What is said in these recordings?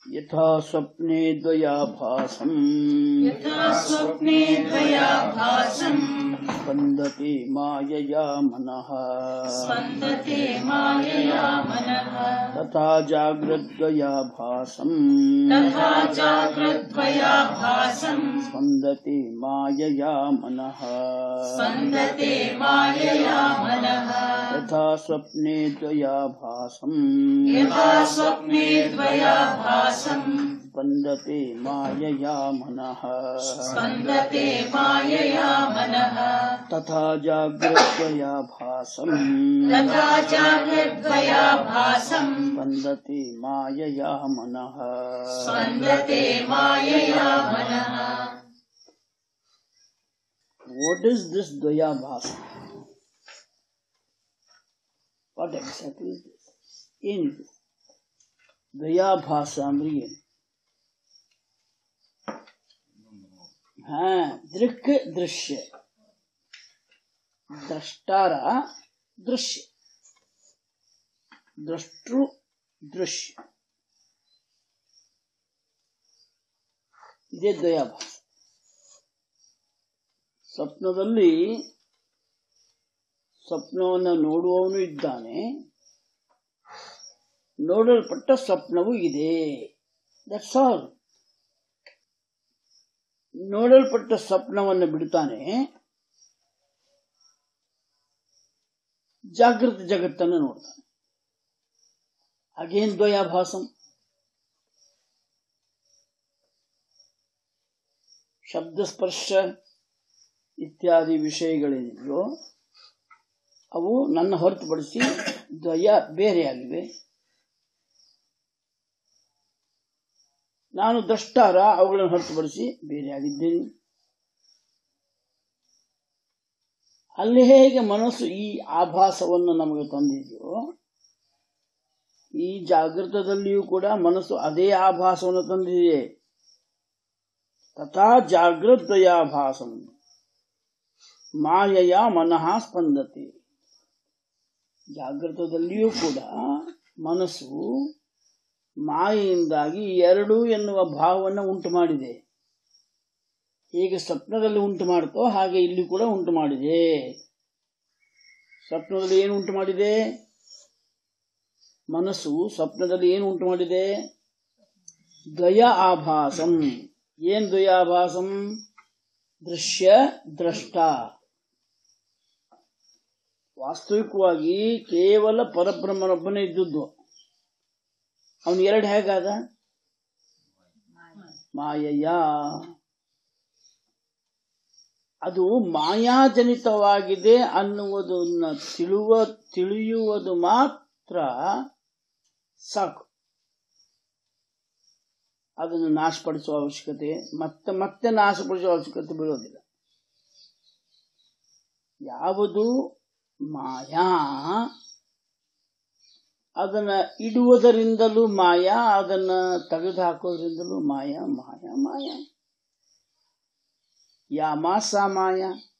ಯಥಾ ಸ್ವಪ್ನೆ ದ್ವಯಾಭಾಸಂ यथा स्वप्ने द्वयाभासम् ಸ್ಪಂದತೆ ಮಾಯಯಾ ಮನಃ स्पन्दते मायया मनः ತಥಾ ಜಾಗ್ರದ್ವಯಾಭಾಸಂ तथा जाग्रद्वयाभासम् ಸ್ಪಂದತೆ ಮಾಯಯಾ ಮನಃ स्पन्दते मायया मनः ಯಥಾ ಸ್ವಪ್ನೆ ದ್ವಯಾಭಾಸಂ यथा स्वप्ने द्वयाभासम् ಸ್ಪಂದತೆ ಮಾಯಯಾ ಮನಃ स्पन्दते मायया मनः ತಥಾ ಜಾಗ್ರದ್ವಯಾಭಾಸಂ तथा जाग्रद्वयाभासम् ಸ್ಪಂದತೆ ಮಾಯಯಾ ಮನಃ स्पन्दते मायया मनः ವಾಟ್ ಇಸ್ ದಿಸ್ ದ್ವಯಾಭಾಸ ವಾಟ್ ಎಕ್ಸಾಕ್ಟ್ಲಿ ಇಸ್ ದಿಸ್ ಏನಿದು ದ್ವಯಾಭಾಸ ಅಂದ್ರೆ ಏನು ಹಾ ದೃಕ್ ದೃಶ್ಯ ದ್ರಷ್ಟಾರ ದೃಶ್ಯ ದ್ರಷ್ಟೃ ದೃಶ್ಯ ಇದೇ ದ್ವಯಾಭಾಸ ಸ್ವಪ್ನದಲ್ಲಿ ಸ್ವಪ್ನವನ್ನು ನೋಡುವವನು ಇದ್ದಾನೆ ನೋಡಲ್ಪಟ್ಟ ಸ್ವಪ್ನವೂ ಇದೆ ದಟ್ಸ್ ಆಲ್ ನೋಡಲ್ಪಟ್ಟ ಸ್ವಪ್ನವನ್ನು ಬಿಡುತ್ತಾನೆ ಜಾಗೃತ ಜಗತ್ತನ್ನು ನೋಡ್ತಾನೆ ಅಗೇನ್ ದ್ವಯಾಭಾಸಂ ಶಬ್ದ ಸ್ಪರ್ಶ ಇತ್ಯಾದಿ ವಿಷಯಗಳೇನಿದೆಯೋ ಅವು ನನ್ನ ಹೊರತುಪಡಿಸಿ ದ್ವಯ ಬೇರೆಯಾಗಿವೆ ನಾನು ದ್ರಷ್ಟಾರ ಅವುಗಳನ್ನು ಹೊರತುಪಡಿಸಿ ಬೇರೆಯಾಗಿದ್ದೇನೆ ಅಲ್ಲಿ ಹೇಗೆ ಮನಸ್ಸು ಈ ಆಭಾಸವನ್ನು ನಮಗೆ ತಂದಿದೆಯೋ ಈ ಜಾಗೃತದಲ್ಲಿಯೂ ಕೂಡ ಮನಸ್ಸು ಅದೇ ಆಭಾಸವನ್ನು ತಂದಿದೆ ತಥಾ ಜಾಗೃದ್ವಯಾಭಾಸಂ ಮಾಯೆಯ ಮನಃ ಸ್ಪಂದತೆ ಜಾಗೃತದಲ್ಲಿಯೂ ಕೂಡ ಮನಸ್ಸು ಮಾಯೆಯಿಂದಾಗಿ ಎರಡು ಎನ್ನುವ ಭಾವವನ್ನು ಉಂಟು ಮಾಡಿದೆ ಹೇಗೆ ಸ್ವಪ್ನದಲ್ಲಿ ಉಂಟು ಮಾಡುತ್ತೋ ಹಾಗೆ ಇಲ್ಲಿ ಕೂಡ ಉಂಟು ಮಾಡಿದೆ ಸ್ವಪ್ನದಲ್ಲಿ ಏನು ಉಂಟು ಮಾಡಿದೆ ಮನಸ್ಸು ಸ್ವಪ್ನದಲ್ಲಿ ಏನು ಉಂಟು ಮಾಡಿದೆ ದ್ವಯ ಆಭಾಸಂ ಏನ್ ದ್ವಯಾಭಾಸಂ ದೃಶ್ಯ ದ್ರಷ್ಟ ವಾಸ್ತವಿಕವಾಗಿ ಕೇವಲ ಪರಬ್ರಹ್ಮನೊಬ್ಬನೇ ಇದ್ದದ್ದು ಅವನು ಎರಡು ಹೇಗಾದ ಮಾಯಯ್ಯ ಅದು ಮಾಯಾಜನಿತವಾಗಿದೆ ಅನ್ನುವುದನ್ನ ತಿಳುವ ತಿಳಿಯುವುದು ಮಾತ್ರ ಸಾಕು ಅದನ್ನು ನಾಶಪಡಿಸುವ ಅವಶ್ಯಕತೆ ಮತ್ತೆ ಮತ್ತೆ ನಾಶಪಡಿಸುವ ಅವಶ್ಯಕತೆ ಬೀಳೋದಿಲ್ಲ ಯಾವುದು ಮಾಯಾ ಅದನ್ನ ಇಡುವುದರಿಂದಲೂ ಮಾಯ ಅದನ್ನ ತೆಗೆದು ಹಾಕೋದ್ರಿಂದಲೂ ಮಾಯ ಮಾಯ ಮಾಯ ಯಾಮ ಸ ಮಾಯ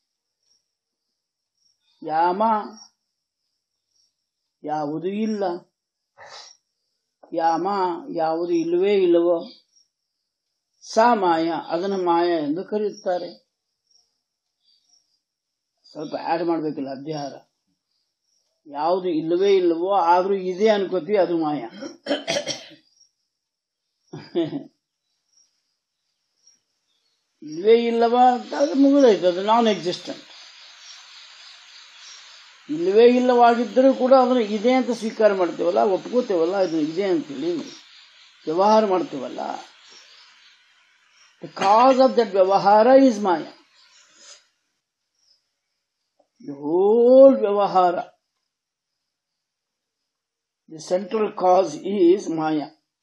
ಯಾಮ ಯಾವುದು ಇಲ್ಲ ಯಾಮ ಯಾವುದು ಇಲ್ಲವೇ ಇಲ್ಲವೋ ಸ ಮಾಯ ಅದನ್ನು ಮಾಯ ಎಂದು ಕರೆಯುತ್ತಾರೆ ಸ್ವಲ್ಪ ಆಡ್ ಮಾಡ್ಬೇಕಿಲ್ಲ ಅಧ್ಯಾಹಾರ ಯಾವುದು ಇಲ್ಲವೇ ಇಲ್ಲವೋ ಆದ್ರೂ ಇದೆ ಅನ್ಕೋತೀವಿ ಅದು ಮಾಯ ಇಲ್ಲವೇ ಇಲ್ಲವಾ ಅದು ಮುಗಿದೈತೆ ಅದು ನಾನ್ ಎಕ್ಸಿಸ್ಟೆಂಟ್ ಇಲ್ಲವೇ ಇಲ್ಲವಾಗಿದ್ದರೂ ಕೂಡ ಅದನ್ನು ಇದೆ ಅಂತ ಸ್ವೀಕಾರ ಮಾಡ್ತೇವಲ್ಲ ಒಪ್ಕೋತೇವಲ್ಲ ಇದು ಇದೆ ಅಂತೇಳಿ ವ್ಯವಹಾರ ಮಾಡ್ತೇವಲ್ಲ the cause of that vyavahara is maya the whole vyavahara the central cause is maya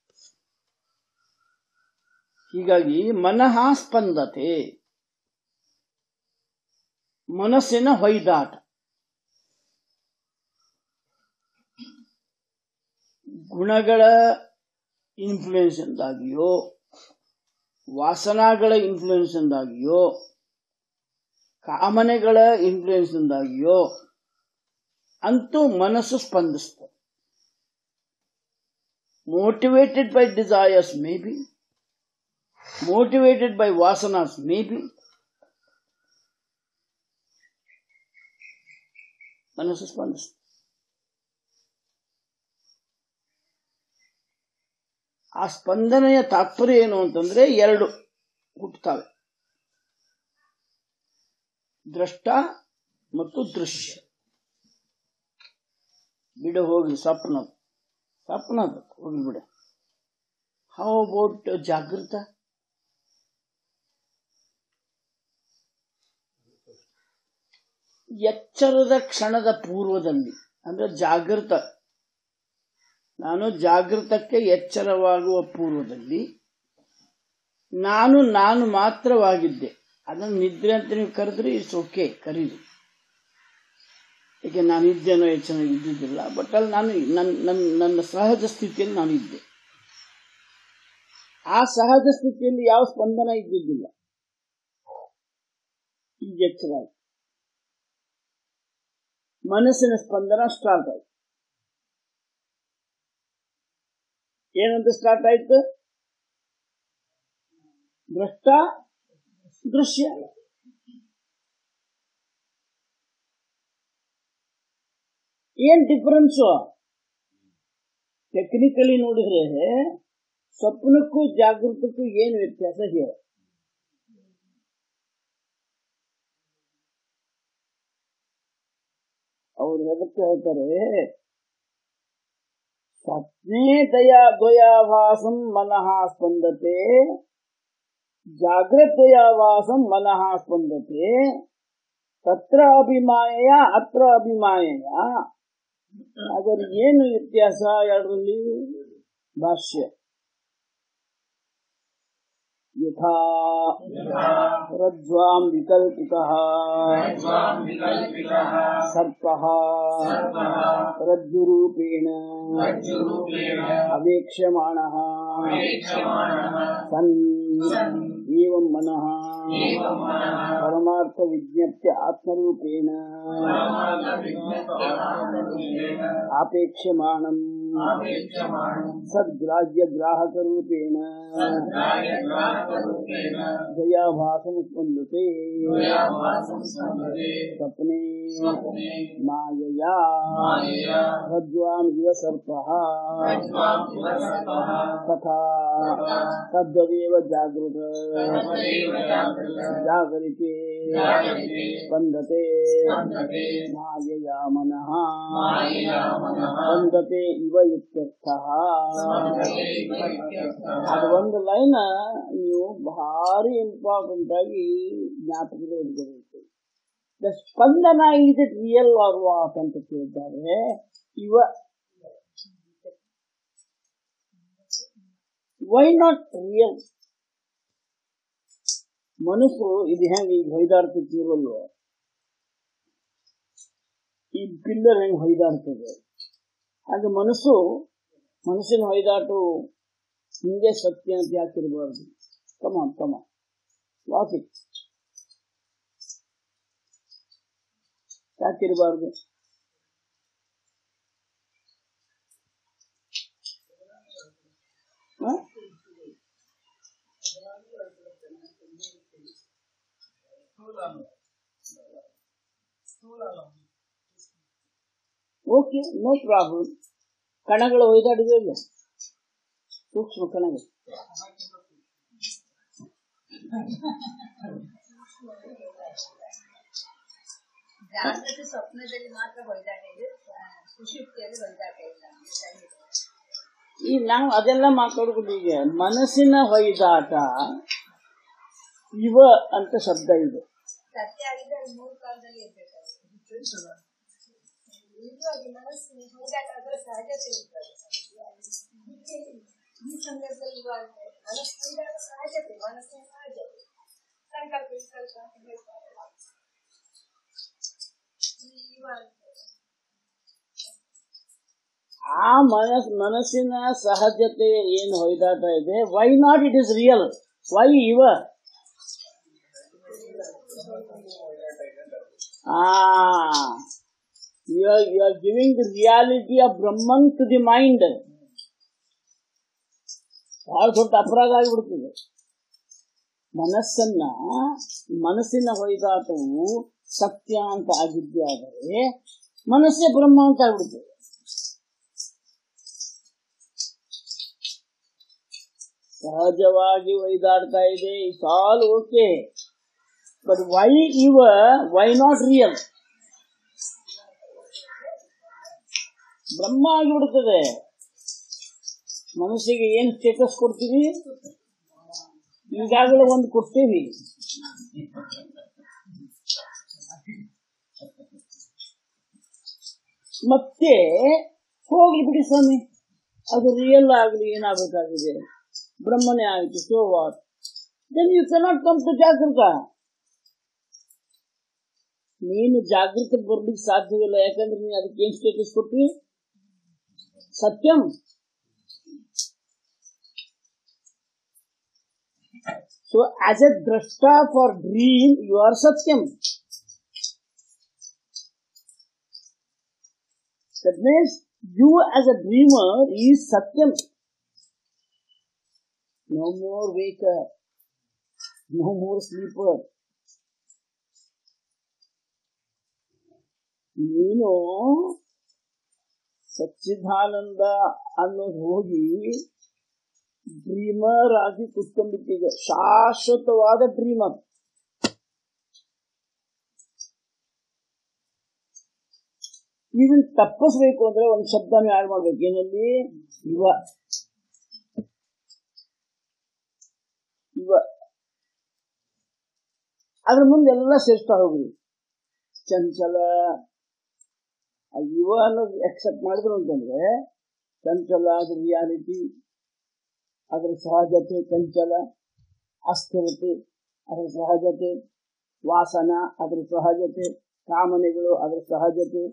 ಹೀಗಾಗಿ ಮನಃ ಸ್ಪಂದತೆ ಮನಸ್ಸಿನ ಹೊಯ್ದಾಟ ಗುಣಗಳ ಇನ್ಫ್ಲೂಯೆನ್ಸ್ ಇಂದಾಗಿಯೋ ವಾಸನಾಗಳ ಇನ್ಫ್ಲೂಯೆನ್ಸ್ ಇಂದಾಗಿಯೋ ಕಾಮನೆಗಳ ಇನ್ಫ್ಲೂಯೆನ್ಸ್ ಇಂದಾಗಿಯೋ ಅಂತೂ ಮನಸ್ಸು ಸ್ಪಂದಿಸ್ತದೆ motivated by desires, maybe, motivated by vasanas, maybe. ಮನಸ್ಸು ಸ್ಪಂದಿಸ್ತದೆ ಆ ಸ್ಪಂದನೆಯ ತಾತ್ಪರ್ಯ ಏನು ಅಂತಂದ್ರೆ ಎರಡು ಹುಟ್ಟುತ್ತವೆ ದೃಷ್ಟ ಮತ್ತು ದೃಶ್ಯ ಬಿಡು ಹೋಗಿ ಸ್ವಪ್ನ ಸ್ವಪ್ನ ಅದು ಹೋಗಿ ಬಿಡು ಹೌ ಅಬೌಟ್ ಜಾಗೃತ ಎಚ್ಚರದ ಕ್ಷಣದ ಪೂರ್ವದಲ್ಲಿ ಅಂದ್ರೆ ಜಾಗೃತ ನಾನು ಜಾಗೃತಕ್ಕೆ ಎಚ್ಚರವಾಗುವ ಪೂರ್ವದಲ್ಲಿ ನಾನು ನಾನು ಮಾತ್ರವಾಗಿದ್ದೆ ಅದನ್ನು ನಿದ್ರೆ ಅಂತ ನೀವು ಕರೆದ್ರೆ ಇಟ್ಸ್ ಓಕೆ ಕರೀರಿ ಏಕೆ ನಾನು ಇದ್ದೇನೋ ಎಚ್ಚರ ಇದ್ದಿದ್ದಿಲ್ಲ ಬಟ್ ಅಲ್ಲಿ ನಾನು ನನ್ನ ನನ್ನ ನನ್ನ ಸಹಜ ಸ್ಥಿತಿಯಲ್ಲಿ ನಾನು ಇದ್ದೆ ಆ ಸಹಜ ಸ್ಥಿತಿಯಲ್ಲಿ ಯಾವ ಸ್ಪಂದನ ಇದ್ದಿದ್ದಿಲ್ಲ ಈಗ ಎಚ್ಚರ ಆಯ್ತು ಮನಸ್ಸಿನ ಸ್ಪಂದನ ಸ್ಟಾರ್ಟ್ ಆಯ್ತು ಏನಂತ ಸ್ಟಾರ್ಟ್ ಆಯ್ತು ದೃಷ್ಟ ದೃಶ್ಯ ಏನ್ ಡಿಫರೆನ್ಸು ಟೆಕ್ನಿಕಲಿ ನೋಡಿದ್ರೆ ಸ್ವಪ್ನಕ್ಕೂ ಜಾಗೃತಕ್ಕೂ ಏನು ವ್ಯತ್ಯಾಸ ಹೇಳ ಅವ್ರು ಎದಕ್ಕೆ ಹೇಳ್ತಾರೆ ಸ್ವಪ್ನೇ ದಯಾ ದ್ವಯಾಭಾಸಂ ಮನಃ ಸ್ಪಂದತೆ ಜಾಗ್ರದ್ವಯಾಭಾಸಂ ಮನಃ ಸ್ಪಂದತೆ ತತ್ರ ಅಭಿಮಾಯ ಅತ್ರ ಅಭಿಮಾಯ ಅದರ ಏನು ವ್ಯತ್ಯಾಸ ಎರಡರಲ್ಲಿ ಭಾಷ್ಯ ಯಥಾ ರಜ್ವಾಂ ವಿಕಲ್ಪಿತಃ ಸರ್ಪಃ ರಜ್ಜುರೂಪೇಣ ಅವೇಕ್ಷ್ಯಮಾಣಃ ಸನ್ ಏವಂ ಮನಃ ಪರಮಾರ್ಥ ವಿಜ್ಞಪ್ಯ ಆತ್ಮರೂಪೇಣ ಆಪೇಕ್ಷ್ಯಮಾಣಂ ಸದ್ಗ್ರಾಹ್ಯ ಗ್ರಾಹಕರೂಪೇಣ ದಯಾಭಾಸमुत्पन्नते स्वप्ने मायया रज्ज्वाम् इव सर्पः तथा तद्वदेव जागृत जागरिते स्पन्दते मायया मनः ಸ್ಪಂದತೆ ಇವ ಇತ್ಯರ್ಥಃ ಅದು ಒಂದು ಲೈನ್ ನೀವು ಭಾರಿ ಇಂಪಾರ್ಟೆಂಟ್ ಆಗಿ ಜ್ಞಾಪಕದಲ್ಲಿ ಇಟ್ಕೋಬೇಕು the spandana is it real or what ಅಂತ ಕೇಳಿದ್ದಾರೆ ಇವ ವೈ ನಾಟ್ ರಿಯಲ್ ಮನಸ್ಸು ಇದು ಹೆಂಗೆ ಈಗ ಹೊಯ್ದಾಡ್ತಿರ್ತೀವಲ್ವ ಈ ಪಿಲ್ಲರ್ ಹೆಂಗೆ ಹೊಯ್ದಾಡ್ತದೆ ಹಾಗೆ ಮನಸ್ಸು ಮನಸ್ಸಿನ ಹೊಯ್ದಾಟು ಹಿಂದೆ ಸತ್ಯ ಅಂತ ಯಾಕಿರಬಾರ್ದು ಕಮ ಕಮ ಲಾಜಿಕ್ ಯಾಕಿರಬಾರ್ದು ಹ? ಓಕೆ ನೋ ಪ್ರಾಬ್ಲಮ್ ಕಣಗಳು ಒಯ್ದಾಡಿದೆ ಇಲ್ಲ ಸೂಕ್ಷ್ಮ ಕಣಗಳು ಜಾಗೃತ ಸ್ವಪ್ನದಲ್ಲಿ ಮಾತ್ರ ಹೊಯ್ದಾಟ ಇದೆ ಆ, ಸುಷುಪ್ತಿಯಲ್ಲಿ ಹೊಯ್ದಾಟ ಇಲ್ಲ ಅಂತ ಹೇಳಿದ್ರು. ಈ ನಾವು ಅದೆಲ್ಲ ಮಾತಾಡೋದು ಈಗ ಮನಸ್ಸಿನ ಹೊಯ್ದಾಟ ಇವ ಅಂತ ಶಬ್ದ ಇದೆ ಸತ್ಯ ಆಗಿದ್ರೆ ಅದು ಮೂರು ಕಾಲದಲ್ಲಿ ಇರ್ಬೇಕಾಗುತ್ತೆ ನಿಜವಾಗಿ ಮನಸ್ಸಿನ ಹೊಯ್ದಾಟ ಅದರ ಸಹಜತೆ ಇರ್ತದೆ ಇದಕ್ಕೆ ಈ ಸಂದರ್ಭದಲ್ಲಿ ಇವಾಗ ಮನಸ್ಸು ಹೊಯ್ದಾಟ ಸಹಜತೆ ಮನಸ್ಸಿನ ಸಹಜತೆ ಸಂಕಲ್ಪ ವಿಕಲ್ಪ ಅಂತ ಹೇಳ್ತಾರಲ್ಲ ಈ ಇವಾಗ ಆ ಮನಸ್ ಮನಸ್ಸಿನ ಸಹಜತೆ ಏನು ಹೊಯ್ದಾಟ ಇದೆ why not it is real why ಇವ ಆ you are you are giving the reality of Brahman to the mind ಬಹಳ ದೊಡ್ಡ ಅಪರಾಧ ಆಗಿಬಿಡ್ತದೆ ಮನಸ್ಸನ್ನ ಮನಸ್ಸಿನ ಹೊಯ್ದಾಟವು ಸತ್ಯ ಅಂತ ಆಗಿದ್ದೇ ಆದರೆ ಮನಸ್ಸೇ ಬ್ರಹ್ಮ ಅಂತ ಆಗ್ಬಿಡ್ತದೆ ಸಹಜವಾಗಿ ಒಯ್ದಾಡ್ತಾ ಇದೆ it's all okay but why ಇವ ವೈ ನಾಟ್ ರಿಯಲ್ ಬ್ರಹ್ಮ ಆಗಿಬಿಡ್ತದೆ ಮನಸ್ಸಿಗೆ ಏನ್ ಸ್ಟೇಟಸ್ ಕೊಡ್ತೀವಿ ಈಗಾಗಲೇ ಒಂದು ಕೊಡ್ತೀವಿ ಮತ್ತೆ ಹೋಗ್ಲಿ ಬಿಡಿ ಸ್ವಾಮಿ ಅದು ರಿಯಲ್ ಆಗಲಿ ಏನಾಗಬೇಕಾಗಿದೆ ಬ್ರಹ್ಮನೇ ಆಯಿತು so what then you cannot come to jagrata ನೀನು ಜಾಗೃತ ಬರ್ಲಿಕ್ಕೆ ಸಾಧ್ಯವಿಲ್ಲ ಯಾಕಂದ್ರೆ ನೀನು ಅದಕ್ಕೆ ಏನ್ ಸ್ಟೇಟಸ್ ಕೊಟ್ಟಿ ಸತ್ಯಂ so as a drashta for dream you are satyam That means you as a dreamer is Satyam. No more waker. No more sleeper. ನೀನು ಸಚ್ಚಿದಾನಂದ ಅನ್ನೋದು ಹೋಗಿ ಡ್ರೀಮರ್ ಆಗಿ ಕುತ್ಕೊಂಡ್ಬಿಟ್ಟಿದೆ ಶಾಶ್ವತವಾದ ಡ್ರೀಮರ್ ಇದನ್ನ ತಪ್ಪಿಸ್ಬೇಕು ಅಂದ್ರೆ ಒಂದು ಶಬ್ದನ ಆಡ್ ಮಾಡ್ಬೇಕು ಏನಲ್ಲಿ ಇವ ಇವ ಅದ್ರ ಮುಂದೆ ಎಲ್ಲ ಸೇರಿಸ್ತಾ ಹೋಗ್ರಿ ಚಂಚಲ ಆ ಇವ ಅನ್ನೋದು ಎಕ್ಸೆಪ್ಟ್ ಮಾಡಿದ್ರು ಅಂತಂದ್ರೆ ಚಂಚಲ ಅದ್ರ ರಿಯಾಲಿಟಿ ಅದ್ರ ಸಹಜತೆ ಚಂಚಲ ಅಸ್ಥಿರತೆ ಅದರ ಸಹಜತೆ ವಾಸನ ಅದರ ಸಹಜತೆ ಕಾಮನೆಗಳು ಅದರ ಸಹಜತೆ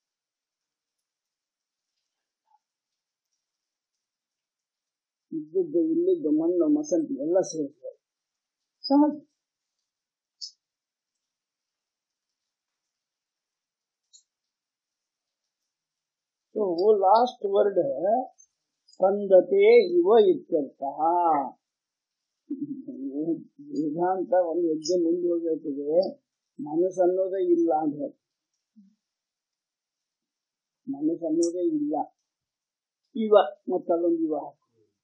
ಇದ್ದದ್ದು ಇಲ್ಲಿದ್ದು ಮಣ್ಣು ಮಸಂತಿ ಎಲ್ಲ ಸೇರ್ತದೆ ಸಹಜ ಸೊ ಲಾಸ್ಟ್ ವರ್ಡ್ ಸ್ಪಂದತೆ ಇವ ಇತ್ಯರ್ಥಃ ವೇದಾಂತ ಒಂದು ಹೆಜ್ಜೆ ಮುಂದೆ ಹೋಗಿರ್ತದೆ ಮನಸ್ಸು ಅನ್ನೋದೇ ಇಲ್ಲ ಅಂತ ಹೇಳ್ತಾರೆ. ಮನಸ್ಸು ಅನ್ನೋದೇ ಇಲ್ಲ ಇವ ಮತ್ತಲ್ಲೊಂದು ಇವ ಹಾಕು.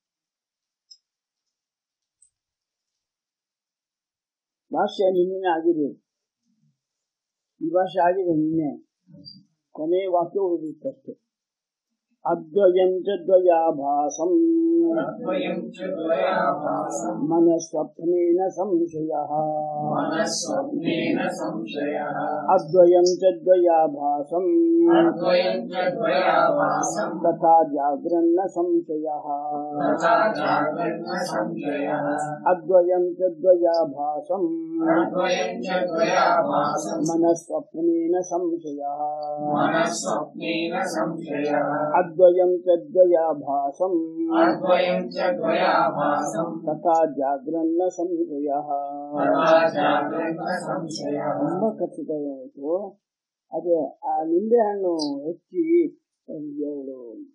ಭಾಷೆ ನಿನ್ನೆ ಆಗಿದೆ ಈ ಭಾಷೆ ಆಗಿದೆ ನಿನ್ನೆ ಕೊನೆ ವಾಕ್ಯ ಉಳಿದಿತ್ತಷ್ಟೆ ಅದ್ವಯಂ ಚ ದ್ವಯಾಭಾಸಂ ಅದ್ವಯಂ ಚ ದ್ವಯಾಭಾಸಂ ಮನಸ್ವಪ್ನೇನ ಸಂಶಯ ಮನಸ್ವಪ್ನೇನ ಸಂಶಯಃ ಅದ್ವಯಂ ಚ ದ್ವಯಾಭಾಸಂ ಅದ್ವಯಂ ಚ ದ್ವಯಾಭಾಸಂ ತಥಾ ಜಾಗ್ರನ್ನ ಸಂಶಯ ತಥಾ ಜಾಗೃತ ಸಂಶಯಃ ಅದ್ವಯಂ ಚ ದ್ವಯಾಭಾಸಂ ಅದ್ವಯಂ ಚ ದ್ವಯಾಭಾಸಂ ಮನಸ್ವಪ್ನೇನ ಸಂಶಯ ಮನಸ್ವಪ್ನೇನ ಸಂಶಯಃ ಅದ್ವಯಂ ಚ ದ್ವಯಾಭಾಸಂ ಅದ್ವಯಂ ಚ ದ್ವಯಾಭಾಸಂ ತಥಾ ಜಾಗ್ರನ್ನ ಸಂಶಯ ತಥಾ ಜಾಗೃತ ಸಂಶಯಃ ತುಂಬಾ ಖಚಿತವಾಯಿತು ಅದೇ ಆ ನಿಂಬೆ ಹಣ್ಣು ಹೆಚ್ಚಿ ಒಂದು ಎರಡು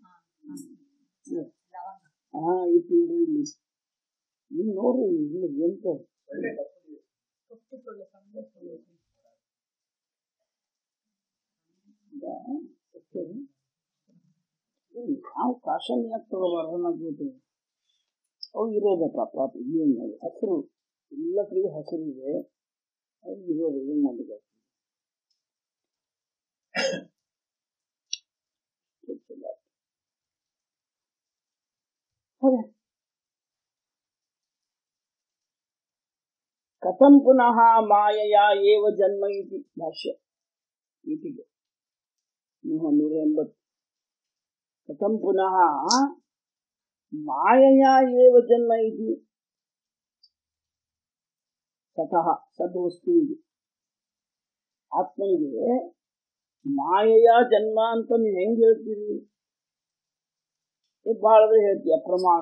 ಹಾ ಇಟ್ಟು ಇಡ್ರಿ ಇಲ್ಲಿ ಇಲ್ಲಿ ನೋಡ್ರಿ ಇಲ್ಲಿ ಎಂತ ನಾವು ಕಾಶನ್ ಯಾಕೆ ತಗೋಬಾರ್ದು ನಾವು ಗೊತ್ತಿಲ್ಲ ಅವು ಇರೋದೆ ಪಾಪ ಏನು ಹಸಿರು ಎಲ್ಲ ಕಡೆಗೆ ಹಸಿರು ಇದೆ ಅದು ಇರೋದು ಏನು ಮಾಡಿದೆ ಹೌದಾ ಕಥಂ ಪುನಃ ಮಾಯೆಯ ಏವ ಜನ್ಮ ಇತಿ ಭಾಷ್ಯ ಇತಿಗೆ ನೂರ ನೂರ ಎಂಬತ್ತು ಕಥಂ ಪುನಃ ಮಾಯೆಯ ಏವ ಜನ್ಮ ಇತಿ ತತಃ ಸದ್ವಸ್ತುವಿಗೆ ಆತ್ಮನಿಗೆ ಮಾಯೆಯ ಜನ್ಮ ಅಂತ ನೀವು ಹೆಂಗ್ ಹೇಳ್ತೀರಿ ಬಹಳದೇ ಹೇಳ್ತೀಯ ಪ್ರಮಾಣ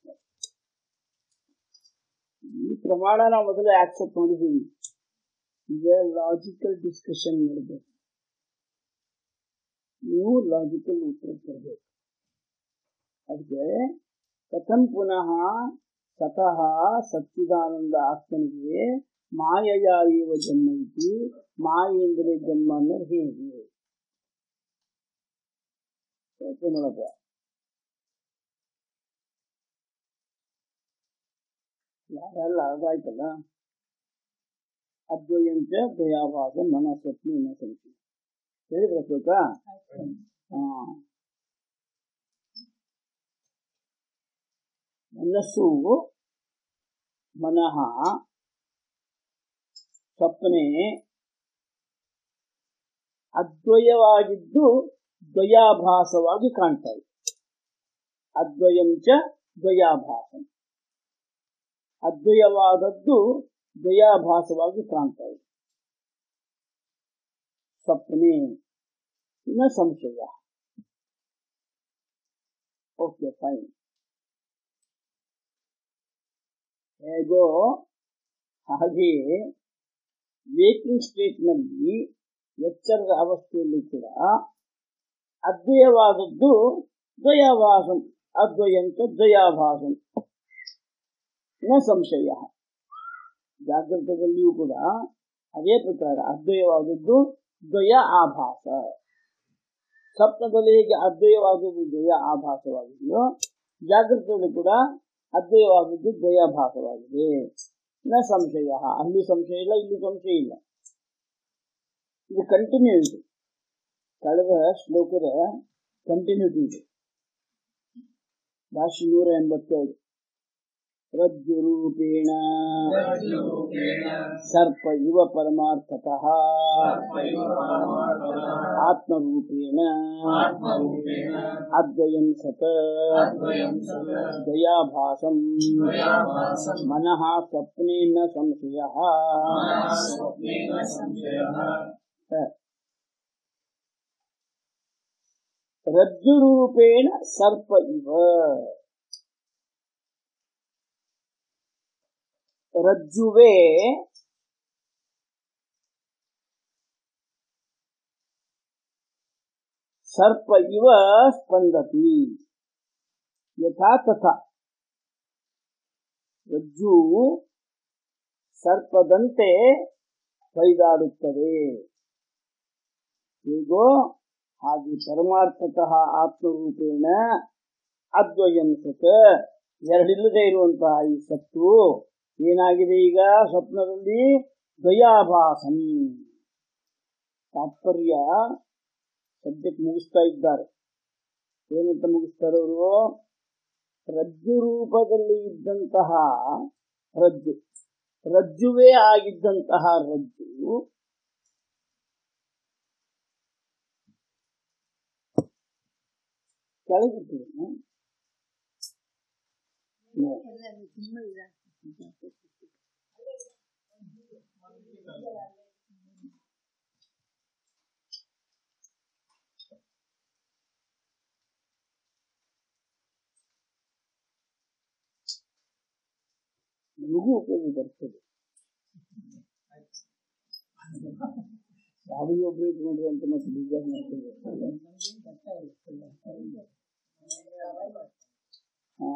ಈ ಪ್ರಮಾಣ ನಾವು ಮೊದಲೇ ಆಕ್ಸೆಪ್ಟ್ ಮಾಡಿದ್ದೀವಿ ಈಗ ಲಾಜಿಕಲ್ ಡಿಸ್ಕಷನ್ ಮಾಡಬೇಕು ನೀವು ಲಾಜಿಕಲ್ ಉತ್ತರ ಕೊಡಬೇಕು ಅದಕ್ಕೆ ಕಥಂ ಪುನಃ ಸತಃ ಸಚ್ಚಿದಾನಂದ ಆತ್ಮನಿಗೆ ಮಾಯೆಯ ಇವ ಜನ್ಮ ಇತಿ ಮಾಯೆಯಿಂದಲೇ ಜನ್ಮ ಅನ್ನೋದು ಹೇಗೆ ಯಾಕೆ ನೋಡಪ್ಪ ಯಾರೆಲ್ಲ ಅದಾಯ್ತಲ್ಲ ಅದ್ವಯಂಚ ದಯಾಭಾಸ ಮನಸ್ಸತ್ನಿ ಸಂಖ್ಯೆ ಹೇಳಿದ್ರೆ ಶ್ಲೋಕ ಹಾ ಮನಸ್ಸು ಮನಃ ಸ್ವಪ್ನೆ ಅದ್ವಯವಾಗಿದ್ದು ದ್ವಯಾಭಾಸವಾಗಿ ಕಾಣ್ತಾ ಇದೆ ಅದ್ವಯಂಚ ದ್ವಯಾಭಾಸ ಅದ್ವಯವಾದದ್ದು ದ್ವಯಾಭಾಸವಾಗಿ ಕಾಣ್ತಾ ಇದೆ ಸ್ವಪ್ನೆ ನ ಸಂಶಯ ಓಕೆ ಫೈನ್ ಹೇಗೋ ಹಾಗೆಯೇ ವೇಕಿಂಗ್ ಸ್ಟೇಟ್ನಲ್ಲಿ ಎಚ್ಚರದ ಅವಸ್ಥೆಯಲ್ಲಿ ಕೂಡ ಅದ್ವಯವಾದದ್ದು ದ್ವಯಾಭಾಸಂ ಅದ್ವಯಂತ ದ್ವಯಾಭಾಸಂ ನ ಸಂಶಯ ಜಾಗೃತದಲ್ಲಿಯೂ ಕೂಡ ಅದೇ ಪ್ರಕಾರ ಅದ್ವಯವಾದದ್ದು ದ್ವಯ ಆಭಾಸ ಸ್ವಪ್ನದಲ್ಲಿ ಹೇಗೆ ಅದ್ವಯವಾದದ್ದು ದ್ವಯ ಆಭಾಸವಾಗಿದೆಯೋ ಜಾಗೃತದಲ್ಲಿ ಕೂಡ ಅದ್ವಯವಾದದ್ದು ದ್ವಯಾಭಾಸವಾಗಿದೆ ನ ಸಂಶಯ ಅಲ್ಲಿ ಸಂಶಯ ಇಲ್ಲ ಇಲ್ಲಿ ಸಂಶಯ ಇಲ್ಲ ಇದು ಕಂಟಿನ್ಯೂ ಇದೆ ಕಳೆದ ಶ್ಲೋಕದ ಕಂಟಿನ್ಯೂಟಿ ಇದೆ ಭಾಷೆ ನೂರ ಎಂಬತ್ತೈದು ರಜ್ಜುರೂಪೇಣ ರಜ್ಜುರೂಪೇಣ ಸರ್ಪ ಇವ ಪರಮಾರ್ಥತಃ ಸರ್ಪೈವ ಪರಮಾರ್ಥತಃ ಆತ್ಮರೂಪೇಣ ಆತ್ಮರೂಪೇಣ ಅದ್ವಯಂ ಸತ ಅದ್ವಯಂ ಸತ ದಯಾಭಾಸಂ ದ್ವಯಾಭಾಸಂ ಮನಃ ಸ್ವಪ್ನೇ ನ ಸಂಶಯ ಮನಃ ಸ್ವಪ್ನೇನ ಸಂಶಯಃ ರಜ್ಜುರೂಪೇಣ ಸರ್ಪ ಇವ ರಜ್ಜುವೇ ಸರ್ಪ ಇವ ಸ್ಪಂದತಿ ಯಥಾ ತಥಾ ರಜ್ಜು ಸರ್ಪದಂತೆ ಹೊಯ್ದಾಡುತ್ತದೆ ಹೇಗೋ ಹಾಗೆ ಪರಮಾರ್ಥತಃ ಆತ್ಮರೂಪೇಣ ಅದ್ವಯಂ ಸತ್ ಎರಡಿಲ್ಲದೆ ಇರುವಂತಹ ಈ ಸತ್ತು ಏನಾಗಿದೆ ಈಗ ಸ್ವಪ್ನದಲ್ಲಿ ದ್ವಯಾಭಾಸಂ ತಾತ್ಪರ್ಯ ಸಬ್ಜೆಕ್ಟ್ ಮುಗಿಸ್ತಾ ಇದ್ದಾರೆ ಏನಂತ ಮುಗಿಸ್ತಾರೆ ಅವರು ರಜ್ಜು ರೂಪದಲ್ಲಿ ಇದ್ದಂತಹ ರಜ್ಜು ರಜ್ಜುವೇ ಆಗಿದ್ದಂತಹ ರಜ್ಜು ಕೆಳಗಿಟ್ಟಿದ್ದೇನೆ ನಿಮಗೂ ಉಪಯೋಗ ಬರ್ತದೆ ಯಾರಿಗೂ ಒಬ್ರು ಇಟ್ಕೊಂಡ್ರೆ ಅಂತ ಮತ್ತೆ ಬಿಸ್ನೆಸ್ ಮಾಡ್ತೇವೆ ಹಾ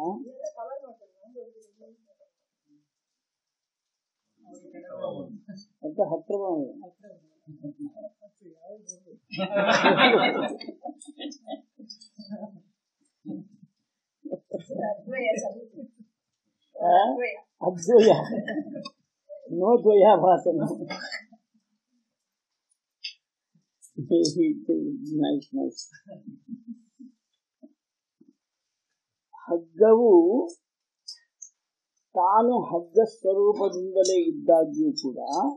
ಅಂತ ಹತ್ರ ಮಾಡಿ. ಆ? ಅದ್ವಯ ನೋ ದ್ವಯಾಭಾಸನ ನೈಸ್ ನೈಸ್ ಹಗ್ಗವು ತಾನು ಹಗ್ಗ ಸ್ವರೂಪದಿಂದಲೇ ಇದ್ದಾಗ್ಯೂ ಕೂಡ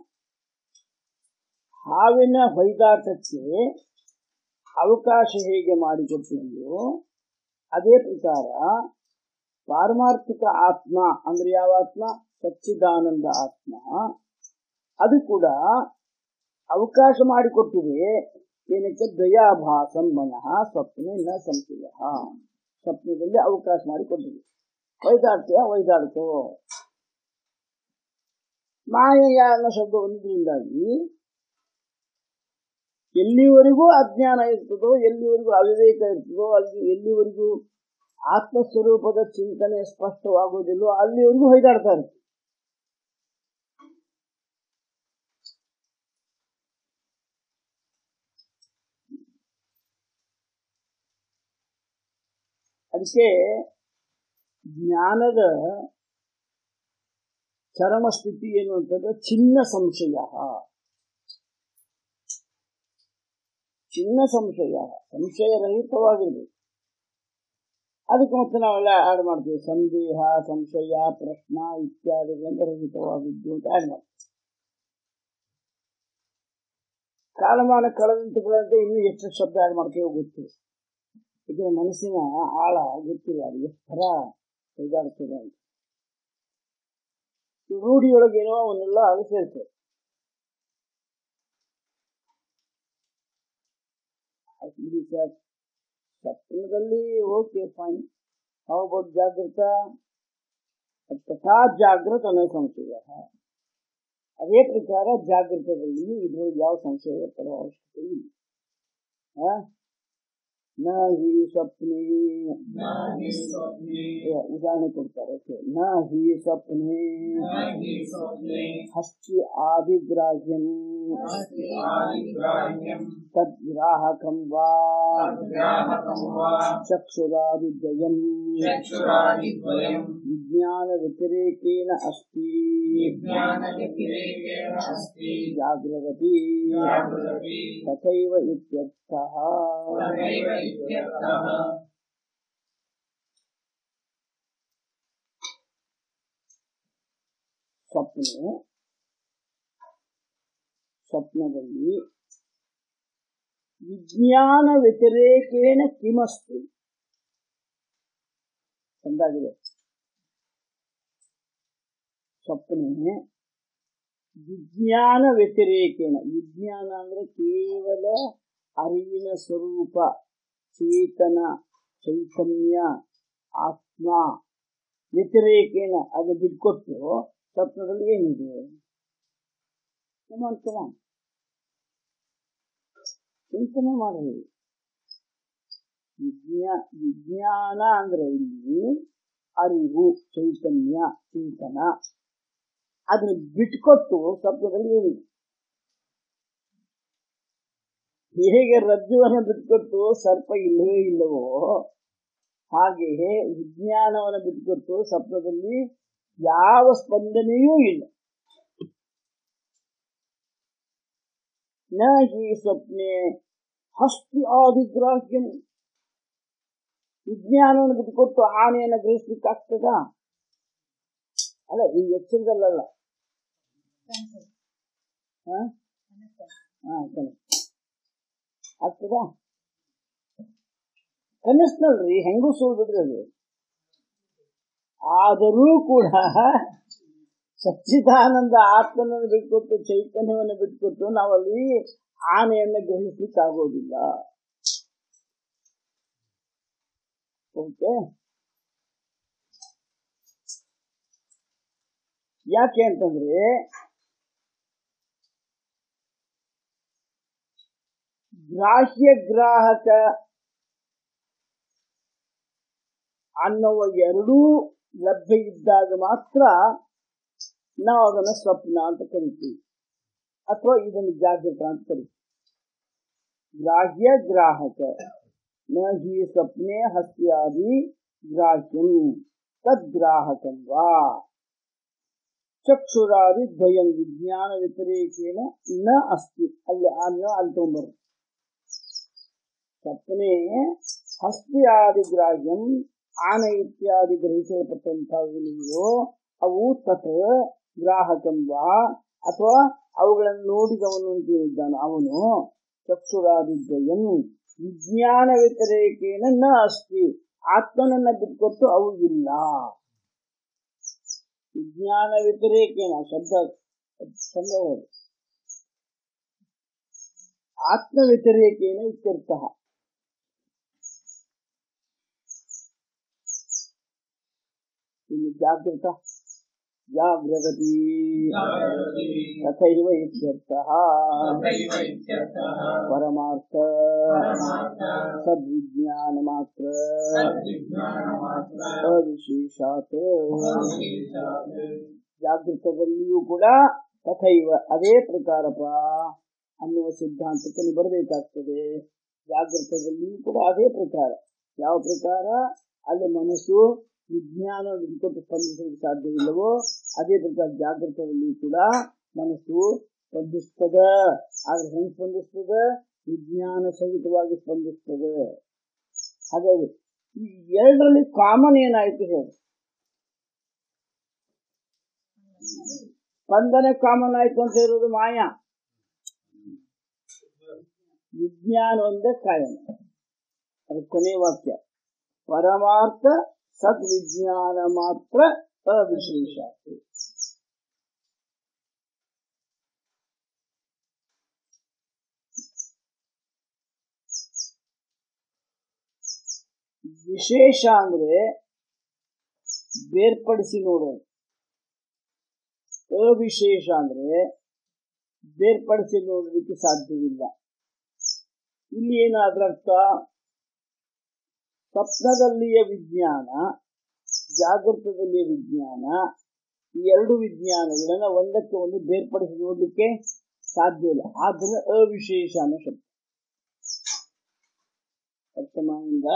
ಹಾವಿನ ಹೊಯ್ದಾಟಕ್ಕೆ ಅವಕಾಶ ಹೇಗೆ ಮಾಡಿಕೊಟ್ಟಿದೆಯೋ ಅದೇ ಪ್ರಕಾರ ಪಾರಮಾರ್ಥಿಕ ಆತ್ಮ ಅಂದ್ರೆ ಯಾವ ಆತ್ಮ ಸಚ್ಚಿದಾನಂದ ಆತ್ಮ ಅದು ಕೂಡ ಅವಕಾಶ ಮಾಡಿಕೊಟ್ಟಿದೆ ಏನಕ್ಕೆ ದಯಾಭಾಸಂ ಮನಃ ಸ್ವಪ್ನ ನ ಸಂಶಯ ಸ್ವಪ್ನದಲ್ಲಿ ಅವಕಾಶ ಮಾಡಿಕೊಟ್ಟಿದೆ ವೈದಾಡ್ತೀಯ ವೈದಾಡ್ಕೋ ಮಾಯೆಯ ಅನ್ನೋ ಶಬ್ದ ಒಂದರಿಂದಾಗಿ ಎಲ್ಲಿವರೆಗೂ ಅಜ್ಞಾನ ಇರ್ತದೋ ಎಲ್ಲಿವರೆಗೂ ಅವಿವೇಕ ಇರ್ತದೋ ಅಲ್ಲಿ ಎಲ್ಲಿವರೆಗೂ ಆತ್ಮಸ್ವರೂಪದ ಚಿಂತನೆ ಸ್ಪಷ್ಟವಾಗುವುದಿಲ್ಲ ಅಲ್ಲಿವರೆಗೂ ಹೊಯ್ದಾಡ್ತಾರೆ ಅದಕ್ಕೆ ಜ್ಞಾನದ ಚರಮ ಸ್ಥಿತಿ ಏನು ಅಂತಂದ್ರೆ ಚಿನ್ನ ಸಂಶಯ ಚಿನ್ನ ಸಂಶಯ ಸಂಶಯರಹಿತವಾಗಿರ್ಬೇಕು ಅದಕ್ಕೆ ಮತ್ತೆ ನಾವೆಲ್ಲ ಆಡ್ ಮಾಡ್ತೀವಿ ಸಂದೇಹ ಸಂಶಯ ಪ್ರಶ್ನ ಇತ್ಯಾದಿಗಳಿಂದ ರಹಿತವಾಗಿದ್ದು ಅಂತ ಆಡ್ ಮಾಡ್ತೀವಿ ಕಾಲಮಾನ ಕಳೆದಂತೆ ಕಳೆದಂತೆ ಇನ್ನೂ ಎಷ್ಟು ಶಬ್ದ ಆಡ್ ಮಾಡ್ತೀವಿ ಗೊತ್ತಿಲ್ಲ ಇದರ ಮನಸ್ಸಿನ ಆಳ ಗೊತ್ತಿಲ್ಲ ಅದು ಎಷ್ಟು ಥರ ಕೈಗಾಡ್ತದೆ ಅಂತ ಈ ರೂಢಿಯೊಳಗೆ ಏನೋ ಅವನ್ನೆಲ್ಲ ಅದು ಸೇರ್ತದೆ ಇದು ಸರ್ ಸ್ವಪ್ನದಲ್ಲಿ ಓಕೆ ಫೈನ್ ಹೌ ಅಬೌಟ್ ಜಾಗೃತ ತಥಾ ಜಾಗೃತ ಅನ್ನೋ ಸಂಶಯ ಅದೇ ಪ್ರಕಾರ ಜಾಗೃತದಲ್ಲಿ ಇದ್ರೊಳಗೆ ಯಾವ ಸಂಶಯ ಪಡೋ ಅವಶ್ಯಕತೆ ಇಲ್ಲ ಆ? ನ ಹಿ ಸ್ವಪ್ನೇ न हि स्वप्ने ಏ, ಉದಾಹರಣೆ ಕೊಡ್ತಾರೆ ಓಕೆ ನ ಹಿ ಸ್ವಪ್ನೇ न हि स्वप्ने ಹಸ್ತಿ ಆದಿಗ್ರಾಹ್ಯಂ अस्ति आदिग्राह्यम् ತದ್ಗ್ರಾಹಕಂ ವಾ तद्ग्राहकं वा ಚಕ್ಷುರಾದಿದ್ವಯಂ चक्षुरादिद्वयम् ವಿಜ್ಞಾನ ವ್ಯತಿರೇಕೇನ ಅಸ್ತಿ विज्ञानव्यतिरेकेण अस्ति ಜಾಗೃತಿ जागृति ತಥೈವ ಇತ್ಯರ್ಥಃ तथैव इत्यर्थः ಸ್ವಪ್ನ ಸ್ವಪ್ನದಲ್ಲಿ ವಿಜ್ಞಾನ ವ್ಯತಿರೇಕೇನ ಕಿಮಸ್ತಿ ಎಂದಾಗಿದೆ ಸ್ವಪ್ನ ವಿಜ್ಞಾನ ವ್ಯತಿರೇಕೇನ ವಿಜ್ಞಾನ ಅಂದ್ರೆ ಕೇವಲ ಅರಿವಿನ ಸ್ವರೂಪ ಚೇತನ ಚೈತನ್ಯ ಆತ್ಮ ವ್ಯತಿರೇಕೇನ ಅದು ಬಿಟ್ಕೊಟ್ಟು ಸ್ವಪ್ನದಲ್ಲಿ ಏನಿದೆ ಕಮಾನ್ ಚಿಂತನೆ ಮಾಡಿ ವಿಜ್ಞಾ ವಿಜ್ಞಾನ ಅಂದ್ರೆ ಇಲ್ಲಿ ಅರಿವು ಚೈತನ್ಯ ಚಿಂತನ ಅದನ್ನ ಬಿಟ್ಕೊಟ್ಟು ಸ್ವಪ್ನದಲ್ಲಿ ಏನಿದೆ ಹೇಗೆ ರಜ್ಜುವನ್ನು ಬಿಟ್ಕೊಟ್ಟು ಸರ್ಪ ಇಲ್ಲವೇ ಇಲ್ಲವೋ ಹಾಗೆಯೇ ವಿಜ್ಞಾನವನ್ನು ಬಿಟ್ಕೊಟ್ಟು ಸ್ವಪ್ನದಲ್ಲಿ ಯಾವ ಸ್ಪಂದನೆಯೂ ಇಲ್ಲ ನ ಹಿ ಸ್ವಪ್ನೆ ಹಸ್ತಿ ಆದಿಗ್ರಾಹ್ಯಂ ವಿಜ್ಞಾನವನ್ನು ಬಿಟ್ಟುಕೊಟ್ಟು ಆನೆಯನ್ನು ಗ್ರಹಿಸ್ಲಿಕ್ಕಾಗ್ತದ ಅಲ್ಲ ಈ ಎಚ್ಚರದಲ್ಲಲ್ಲ ಹಾ ಹಾ ಕನಸು ಆಗ್ತದ ಕನಸಿನಲ್ರಿ ಹೆಂಗೂ ಸುಳ್ಳು ಬಿಡ್ರಿ ಅದು ಆದರೂ ಕೂಡ ಸಚ್ಚಿದಾನಂದ ಆತ್ಮನನ್ನು ಬಿಟ್ಕೊಟ್ಟು ಚೈತನ್ಯವನ್ನು ಬಿಟ್ಕೊಟ್ಟು ನಾವಲ್ಲಿ ಆನೆಯನ್ನು ಗ್ರಹಿಸ್ಲಿಕ್ಕೆ ಆಗೋದಿಲ್ಲ ಓಕೆ ಯಾಕೆ ಅಂತಂದ್ರೆ ಗ್ರಾಹ್ಯ ಗ್ರಾಹಕ ಅನ್ನುವ ಎರಡೂ ಲಭ್ಯ ಇದ್ದಾಗ ಮಾತ್ರ ನಾವು ಅದನ್ನ ಸ್ವಪ್ನ ಅಂತ ಕರಿತೀವಿ ಅಥವಾ ಇದನ್ನು ಜಾಗೃತ ಅಂತ ಕರಿತೀವಿ ಗ್ರಾಹ್ಯ ಗ್ರಾಹಕ ನ ಹಿ ಸ್ವಪ್ನೆ ಹಸ್ಯಾದಿ ಗ್ರಾಹ್ಯಂ ತದ್ಗ್ರಾಹಕಂ ವಾ ಚಕ್ಷುರಾದಿ ದ್ವಯಂ ವಿಜ್ಞಾನ ವ್ಯತಿರೇಕೇನ ನ ಅಸ್ತಿ ಅಲ್ಲಿ ಆ ನ ಅಲ್ಲಿ ತಗೊಂಡ್ಬರು ಸ್ವಪ್ನೆ ಹಸ್ತಿಯಾದಿ ಗ್ರಾಹ್ಯಂ ಆನೆ ಇತ್ಯಾದಿ ಗ್ರಹಿಸಲ್ಪಟ್ಟಂತಹವು ಅವು ತತ್ ಗ್ರಾಹಕಂ ವಾ ಅಥವಾ ಅವುಗಳನ್ನು ನೋಡಿದವನು ಅಂತ ಹೇಳಿದ್ದಾನೆ ಅವನು ಚಕ್ಷುರಾದಿದ್ವಯಂ ವಿಜ್ಞಾನ ವ್ಯತಿರೇಕೇನ ನ ಅಸ್ತಿ ಆತ್ಮನನ್ನ ಬಿಟ್ಕೊಟ್ಟು ಅವು ಇಲ್ಲ ವಿಜ್ಞಾನ ವ್ಯತಿರೇಕೇನ ಶಬ್ದ ಶಬ್ದ ಹೇಳಿ. ಆತ್ಮ ವ್ಯತಿರೇಕೇನ ಇತ್ಯರ್ಥ ಇನ್ನು ಜಾಗೃತ ಜಾಗ್ರಗತಿ जागरति ತಥೈವ ಇತ್ಯರ್ಥಃ तथैव इत्यर्थः ಪರಮಾರ್ಥ परमार्थ ಸದ್ವಿಜ್ಞಾನ ಮಾತ್ರ सद्विज्ञानमात्र ಅವಿಶೇಷಾತ್ अविशेषात् ಜಾಗೃತದಲ್ಲಿಯೂ ಕೂಡ ತಥೈವ ಅದೇ ಪ್ರಕಾರಪ ಅನ್ನುವ ಸಿದ್ಧಾಂತಕ್ಕೆ ನೀವು ಬರಬೇಕಾಗ್ತದೆ ಜಾಗೃತದಲ್ಲಿಯೂ ಕೂಡ ಅದೇ ಪ್ರಕಾರ ಯಾವ ಪ್ರಕಾರ ಅಲ್ಲಿ ಮನಸ್ಸು ವಿಜ್ಞಾನ ಕೊಟ್ಟು ಸ್ಪಂದಿಸಲಿಕ್ಕೆ ಸಾಧ್ಯವಿಲ್ಲವೋ ಅದೇ ಪ್ರಕಾರ ಜಾಗೃತದಲ್ಲಿಯೂ ಕೂಡ ಮನಸ್ಸು ಸ್ಪಂದಿಸ್ತದ ಆದ್ರೆ ಹೆಂಗ್ ಸ್ಪಂದಿಸ್ತದ ವಿಜ್ಞಾನ ಸಹಿತವಾಗಿ ಸ್ಪಂದಿಸ್ತದೆ ಹಾಗಾಗಿ ಈ ಎರಡರಲ್ಲಿ ಕಾಮನ್ ಏನಾಯ್ತು ಹೇಳಿ ಸ್ಪಂದನೆ ಕಾಮನ್ ಆಯ್ತು ಅಂತ ಹೇಳೋದು ಮಾಯಾ ವಿಜ್ಞಾನ ಒಂದೇ ಕಾಯಂ ಅದು ಕೊನೆ ವಾಕ್ಯ ಪರಮಾರ್ಥ ಸದ್ವಿಜ್ಞಾನ ಮಾತ್ರ ಅವಿಶೇಷ ವಿಶೇಷ ಅಂದ್ರೆ ಬೇರ್ಪಡಿಸಿ ನೋಡೋದು ಅವಿಶೇಷ ಅಂದ್ರೆ ಬೇರ್ಪಡಿಸಿ ನೋಡಲಿಕ್ಕೆ ಸಾಧ್ಯವಿಲ್ಲ ಇಲ್ಲಿ ಏನಾದ್ರ ಅರ್ಥ ಸ್ವಪ್ನದಲ್ಲಿಯ ವಿಜ್ಞಾನ ಜಾಗೃತದಲ್ಲಿಯ ವಿಜ್ಞಾನ ಈ ಎರಡು ವಿಜ್ಞಾನಗಳನ್ನ ಒಂದಕ್ಕೆ ಒಂದು ಬೇರ್ಪಡಿಸಿ ನೋಡ್ಲಿಕ್ಕೆ ಸಾಧ್ಯ ಇಲ್ಲ ಆದ್ರೆ ಅವಿಶೇಷ ಅನ್ನೋ ಶಬ್ದ ಅರ್ಥಮಾಯಿಂದ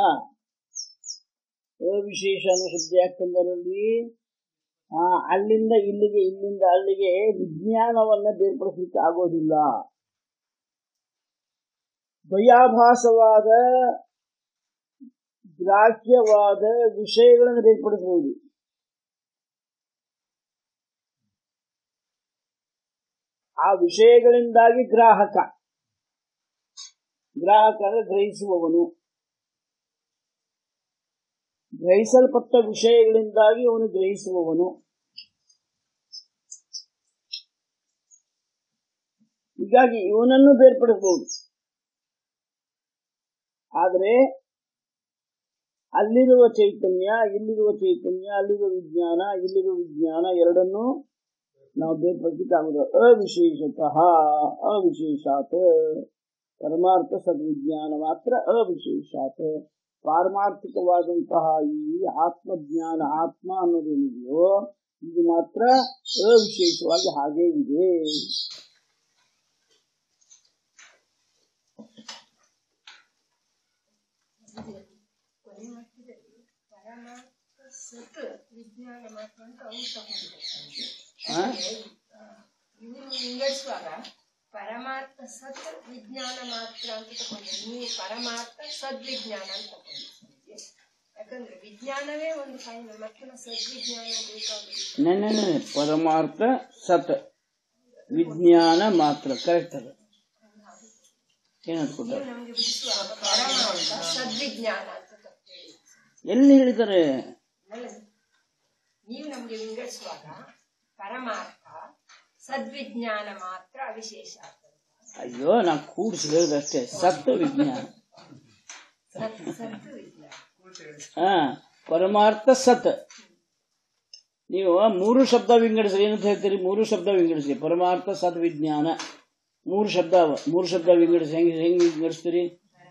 ಅವಿಶೇಷ ಅನ್ನೋ ಶಬ್ದ ಯಾಕಂದ್ರಲ್ಲಿ ಆ ಅಲ್ಲಿಂದ ಇಲ್ಲಿಗೆ ಇಲ್ಲಿಂದ ಅಲ್ಲಿಗೆ ವಿಜ್ಞಾನವನ್ನ ಬೇರ್ಪಡಿಸಲಿಕ್ಕೆ ಆಗೋದಿಲ್ಲ ದ್ವಯಾಭಾಸವಾದ ಗ್ರಾಹ್ಯವಾದ ವಿಷಯಗಳನ್ನು ಬೇರ್ಪಡಿಸಬಹುದು ಆ ವಿಷಯಗಳಿಂದಾಗಿ ಗ್ರಾಹಕ ಗ್ರಾಹಕ ಅಂದ್ರೆ ಗ್ರಹಿಸುವವನು ಗ್ರಹಿಸಲ್ಪಟ್ಟ ವಿಷಯಗಳಿಂದಾಗಿ ಅವನು ಗ್ರಹಿಸುವವನು ಹೀಗಾಗಿ ಇವನನ್ನು ಬೇರ್ಪಡಿಸಬಹುದು ಆದರೆ ಅಲ್ಲಿರುವ ಚೈತನ್ಯ ಇಲ್ಲಿರುವ ಚೈತನ್ಯ ಅಲ್ಲಿರುವ ವಿಜ್ಞಾನ ಇಲ್ಲಿರುವ ವಿಜ್ಞಾನ ಎರಡನ್ನೂ ನಾವು ಬೇರ್ಪಡಿಸಲಿಕ್ಕಾಗುವುದು ಅವಿಶೇಷತಃ ಅವಿಶೇಷಾತ್ ಪರಮಾರ್ಥ ಸದ್ವಿಜ್ಞಾನ ಮಾತ್ರ ಅವಿಶೇಷಾತ್ ಪಾರಮಾರ್ಥಿಕವಾದಂತಹ ಈ ಆತ್ಮಜ್ಞಾನ ಆತ್ಮ ಅನ್ನೋದೇನಿದೆಯೋ ಇದು ಮಾತ್ರ ಅವಿಶೇಷವಾಗಿ ಹಾಗೇ ಇದೆ ಕೊನೆ ಮಟ್ಟದಲ್ಲಿ ಪರಮಾರ್ಥ ಸತ್ ವಿಜ್ಞಾನ ಮಾತ್ರ ಅಂತ ಅವ್ನು ತಗೊಂಡಿದ್ದಾರೆ ಆ? ಇವರು ವಿಂಗಡಿಸುವಾಗ ಪರಮಾರ್ಥ ಸತ್ ವಿಜ್ಞಾನ ಮಾತ್ರ ಅಂತ ತಗೊಂಡಿದ್ದಾರೆ ನೀವು ಪರಮಾರ್ಥ ಸದ್ವಿಜ್ಞಾನ ಅಂತ ತಗೊಂಡಿದ್ದೀರಿ ಯಾಕಂದ್ರೆ ವಿಜ್ಞಾನವೇ ಒಂದು ಫೈನಲ್ ಮತ್ತೆ ಸದ್ವಿಜ್ಞಾನ ಬೇಕಾಗುದಿಲ್ಲ ನೆನ್ನೆ ಪರಮಾರ್ಥ ಸತ್ ವಿಜ್ಞಾನ ಮಾತ್ರ ಕರೆಕ್ಟ್ ಅದು ಏನಂತ ನೀವು ನಮ್ಗೆ ಬಿಡಿಸುವಾಗ ಪರಮಾರ್ಥ ಸದ್ವಿಜ್ಞಾನ ಅಂತ ತಪ್ಪೇಳಿ ಎಲ್ಲಿ ಹೇಳಿದ್ದಾರೆ ಅಲ್ಲ ನೀವು ನಮ್ಗೆ ವಿಂಗಡಿಸುವಾಗ ಪರಮಾರ್ಥ ಸದ್ವಿಜ್ಞಾನ ಮಾತ್ರ ಅವಿಶೇಷ ಆಗ್ತದೆ ಅಯ್ಯೋ ನಾ ಕೂಡಿಸಿ ಹೇಳಿದಷ್ಟೇ ಸತ್ ವಿಜ್ಞಾನ ಸತ್ ಸತ್ ವಿಜ್ಞಾನ ಹಾ ಪರಮಾರ್ಥ ಸತ್ ನೀವು ಮೂರು ಶಬ್ದ ವಿಂಗಡಿಸ್ರಿ ಏನಂತ ಹೇಳ್ತೀರಿ ಮೂರು ಶಬ್ದ ವಿಂಗಡಿಸ್ರಿ ಪರಮಾರ್ಥ ಸತ್ ವಿಜ್ಞಾನ ಮೂರು ಶಬ್ದ ಅವ ಮೂರು ಶಬ್ದ ವಿಂಗಡಿಸಿ ಹೆಂಗ್ ಹೆಂಗ್ ವಿಂಗಡಿಸ್ತೀರಿ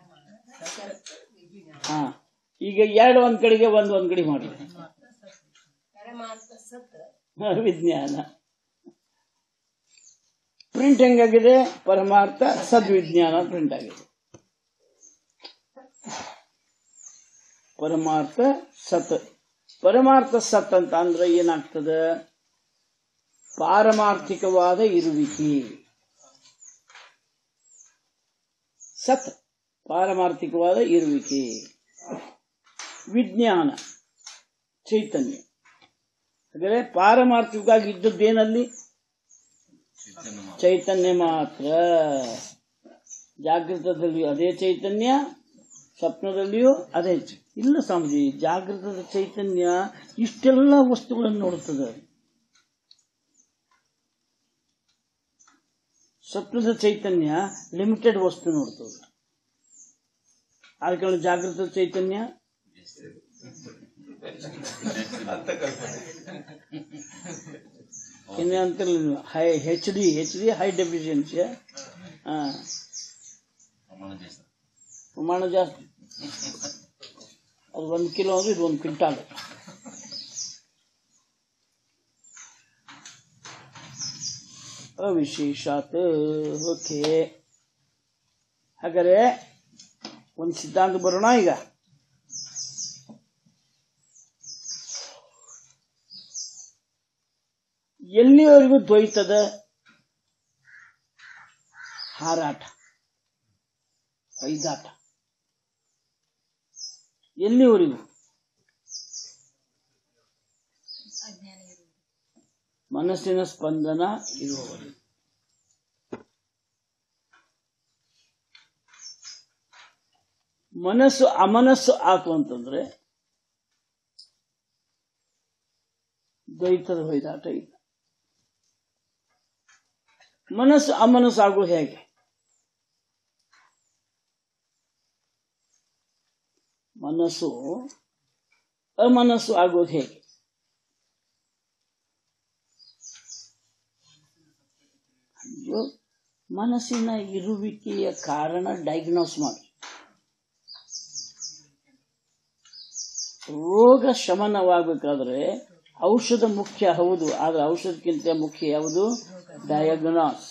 ಹಾ ಈಗ ಎರಡು ಒಂದ್ ಕಡೆಗೆ ಒಂದ್ ಒಂದ್ ಕಡೆ ಮಾಡಿ ಪರಮಾರ್ಥ ಸತ್ ಹಾ, ವಿಜ್ಞಾನ ಪ್ರಿಂಟ್ ಹೆಂಗಾಗಿದೆ ಪರಮಾರ್ಥ ಸದ್ವಿಜ್ಞಾನ ಪ್ರಿಂಟ್ ಆಗಿದೆ ಪರಮಾರ್ಥ ಸತ್ ಪರಮಾರ್ಥ ಸತ್ ಅಂತ ಅಂದ್ರೆ ಏನಾಗ್ತದ ಪಾರಮಾರ್ಥಿಕವಾದ ಇರುವಿಕೆ ಸತ್ ಪಾರಮಾರ್ಥಿಕವಾದ ಇರುವಿಕೆ ವಿಜ್ಞಾನ ಚೈತನ್ಯ ಹಾಗಾದ್ರೆ ಪಾರಮಾರ್ಥಿಕವಾಗಿ ಇದ್ದದ್ದೇನಲ್ಲಿ ಚೈತನ್ಯ ಮಾತ್ರ ಜಾಗೃತದಲ್ಲಿಯೂ ಅದೇ ಚೈತನ್ಯ ಸ್ವಪ್ನದಲ್ಲಿಯೂ ಅದೇ ಚೈ- ಇಲ್ಲ ಸ್ವಾಮೀಜಿ ಜಾಗೃತದ ಚೈತನ್ಯ ಇಷ್ಟೆಲ್ಲ ವಸ್ತುಗಳನ್ನು ನೋಡುತ್ತದೆ ಸ್ವಪ್ನದ ಚೈತನ್ಯ ಲಿಮಿಟೆಡ್ ವಸ್ತು ನೋಡ್ತದೆ ಅದಕ್ಕೆ ಜಾಗೃತ ಚೈತನ್ಯ ಇನ್ನೇ ಅಂತಿರಲಿಲ್ಲ ನೀವು high H D H D high deficiency ಹಾಂ ಪ್ರಮಾಣ ಜಾಸ್ತಿ ಅದು ಒಂದು ಕಿಲೋ ಅಂದ್ರೆ ಇದು ಒಂದು ಕ್ವಿಂಟಾಲ್ ಅವಿಶೇಷಾತ್ ಓಕೆ ಹಾಗಾದ್ರೆ ಒಂದು ಸಿದ್ಧಾಂತ ಬರೋಣ ಈಗ ಎಲ್ಲಿವರೆಗೂ ದ್ವೈತದ ಹಾರಾಟ ಐದಾಟ ಎಲ್ಲಿವರೆಗೂ ಮನಸ್ಸಿನ ಸ್ಪಂದನ ಇರುವವರೆಗೂ ಮನಸ್ಸು ಅಮನಸ್ಸು ಆತು ಅಂತಂದ್ರೆ ದ್ವೈತದ ಹೊಯ್ದಾಟ ಇಲ್ಲ ಮನಸ್ಸು ಅಮನಸ್ಸು ಆಗೋದು ಹೇಗೆ ಮನಸ್ಸು ಅಮನಸ್ಸು ಆಗೋದು ಹೇಗೆ ಅಯ್ಯೋ ಮನಸ್ಸಿನ ಇರುವಿಕೆಯ ಕಾರಣ ಡಯಾಗ್ನೋಸ್ ಮಾಡಿ ರೋಗ ಶಮನವಾಗಬೇಕಾದ್ರೆ ಔಷಧ ಮುಖ್ಯ ಹೌದು ಆದ್ರೆ ಔಷಧಕ್ಕಿಂತ ಮುಖ್ಯ ಯಾವುದು ಡಯಾಗ್ನಾಸ್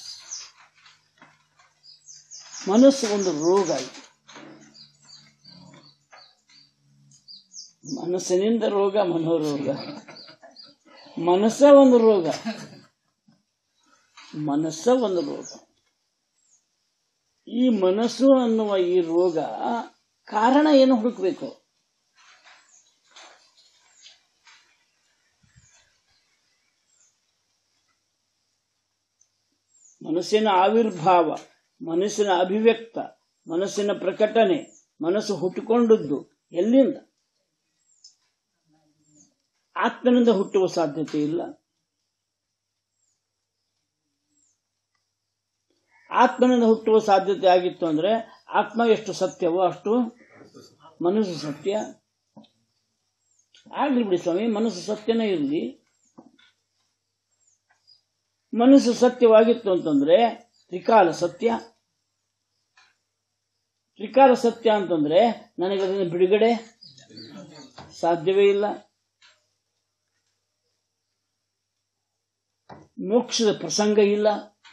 ಮನಸ್ಸು ಒಂದು ರೋಗ ಇದು ಮನಸ್ಸಿನಿಂದ ರೋಗ ಮನೋರೋಗ ಮನಸ್ಸ ಒಂದು ರೋಗ ಮನಸ್ಸ ಒಂದು ರೋಗ ಈ ಮನಸ್ಸು ಅನ್ನುವ ಈ ರೋಗ ಕಾರಣ ಏನು ಹುಡುಕ್ಬೇಕು ಮನಸ್ಸಿನ ಆವಿರ್ಭಾವ ಮನಸ್ಸಿನ ಅಭಿವ್ಯಕ್ತ ಮನಸ್ಸಿನ ಪ್ರಕಟಣೆ ಮನಸ್ಸು ಹುಟ್ಟುಕೊಂಡದ್ದು ಎಲ್ಲಿಂದ ಆತ್ಮನಿಂದ ಹುಟ್ಟುವ ಸಾಧ್ಯತೆ ಇಲ್ಲ ಆತ್ಮನಿಂದ ಹುಟ್ಟುವ ಸಾಧ್ಯತೆ ಆಗಿತ್ತು ಅಂದ್ರೆ ಆತ್ಮ ಎಷ್ಟು ಸತ್ಯವೋ ಅಷ್ಟು ಮನಸ್ಸು ಸತ್ಯ ಆಗ್ಲಿ ಬಿಡಿ ಸ್ವಾಮಿ ಮನಸ್ಸು ಸತ್ಯನೇ ಇರಲಿ ಮನಸ್ಸು ಸತ್ಯವಾಗಿತ್ತು ಅಂತಂದ್ರೆ ತ್ರಿಕಾಲ ಸತ್ಯ ತ್ರಿಕಾಲ ಸತ್ಯ ಅಂತಂದ್ರೆ ನನಗೆ ಅದನ್ನು ಬಿಡುಗಡೆ ಸಾಧ್ಯವೇ ಇಲ್ಲ ಮೋಕ್ಷದ ಪ್ರಸಂಗ ಇಲ್ಲ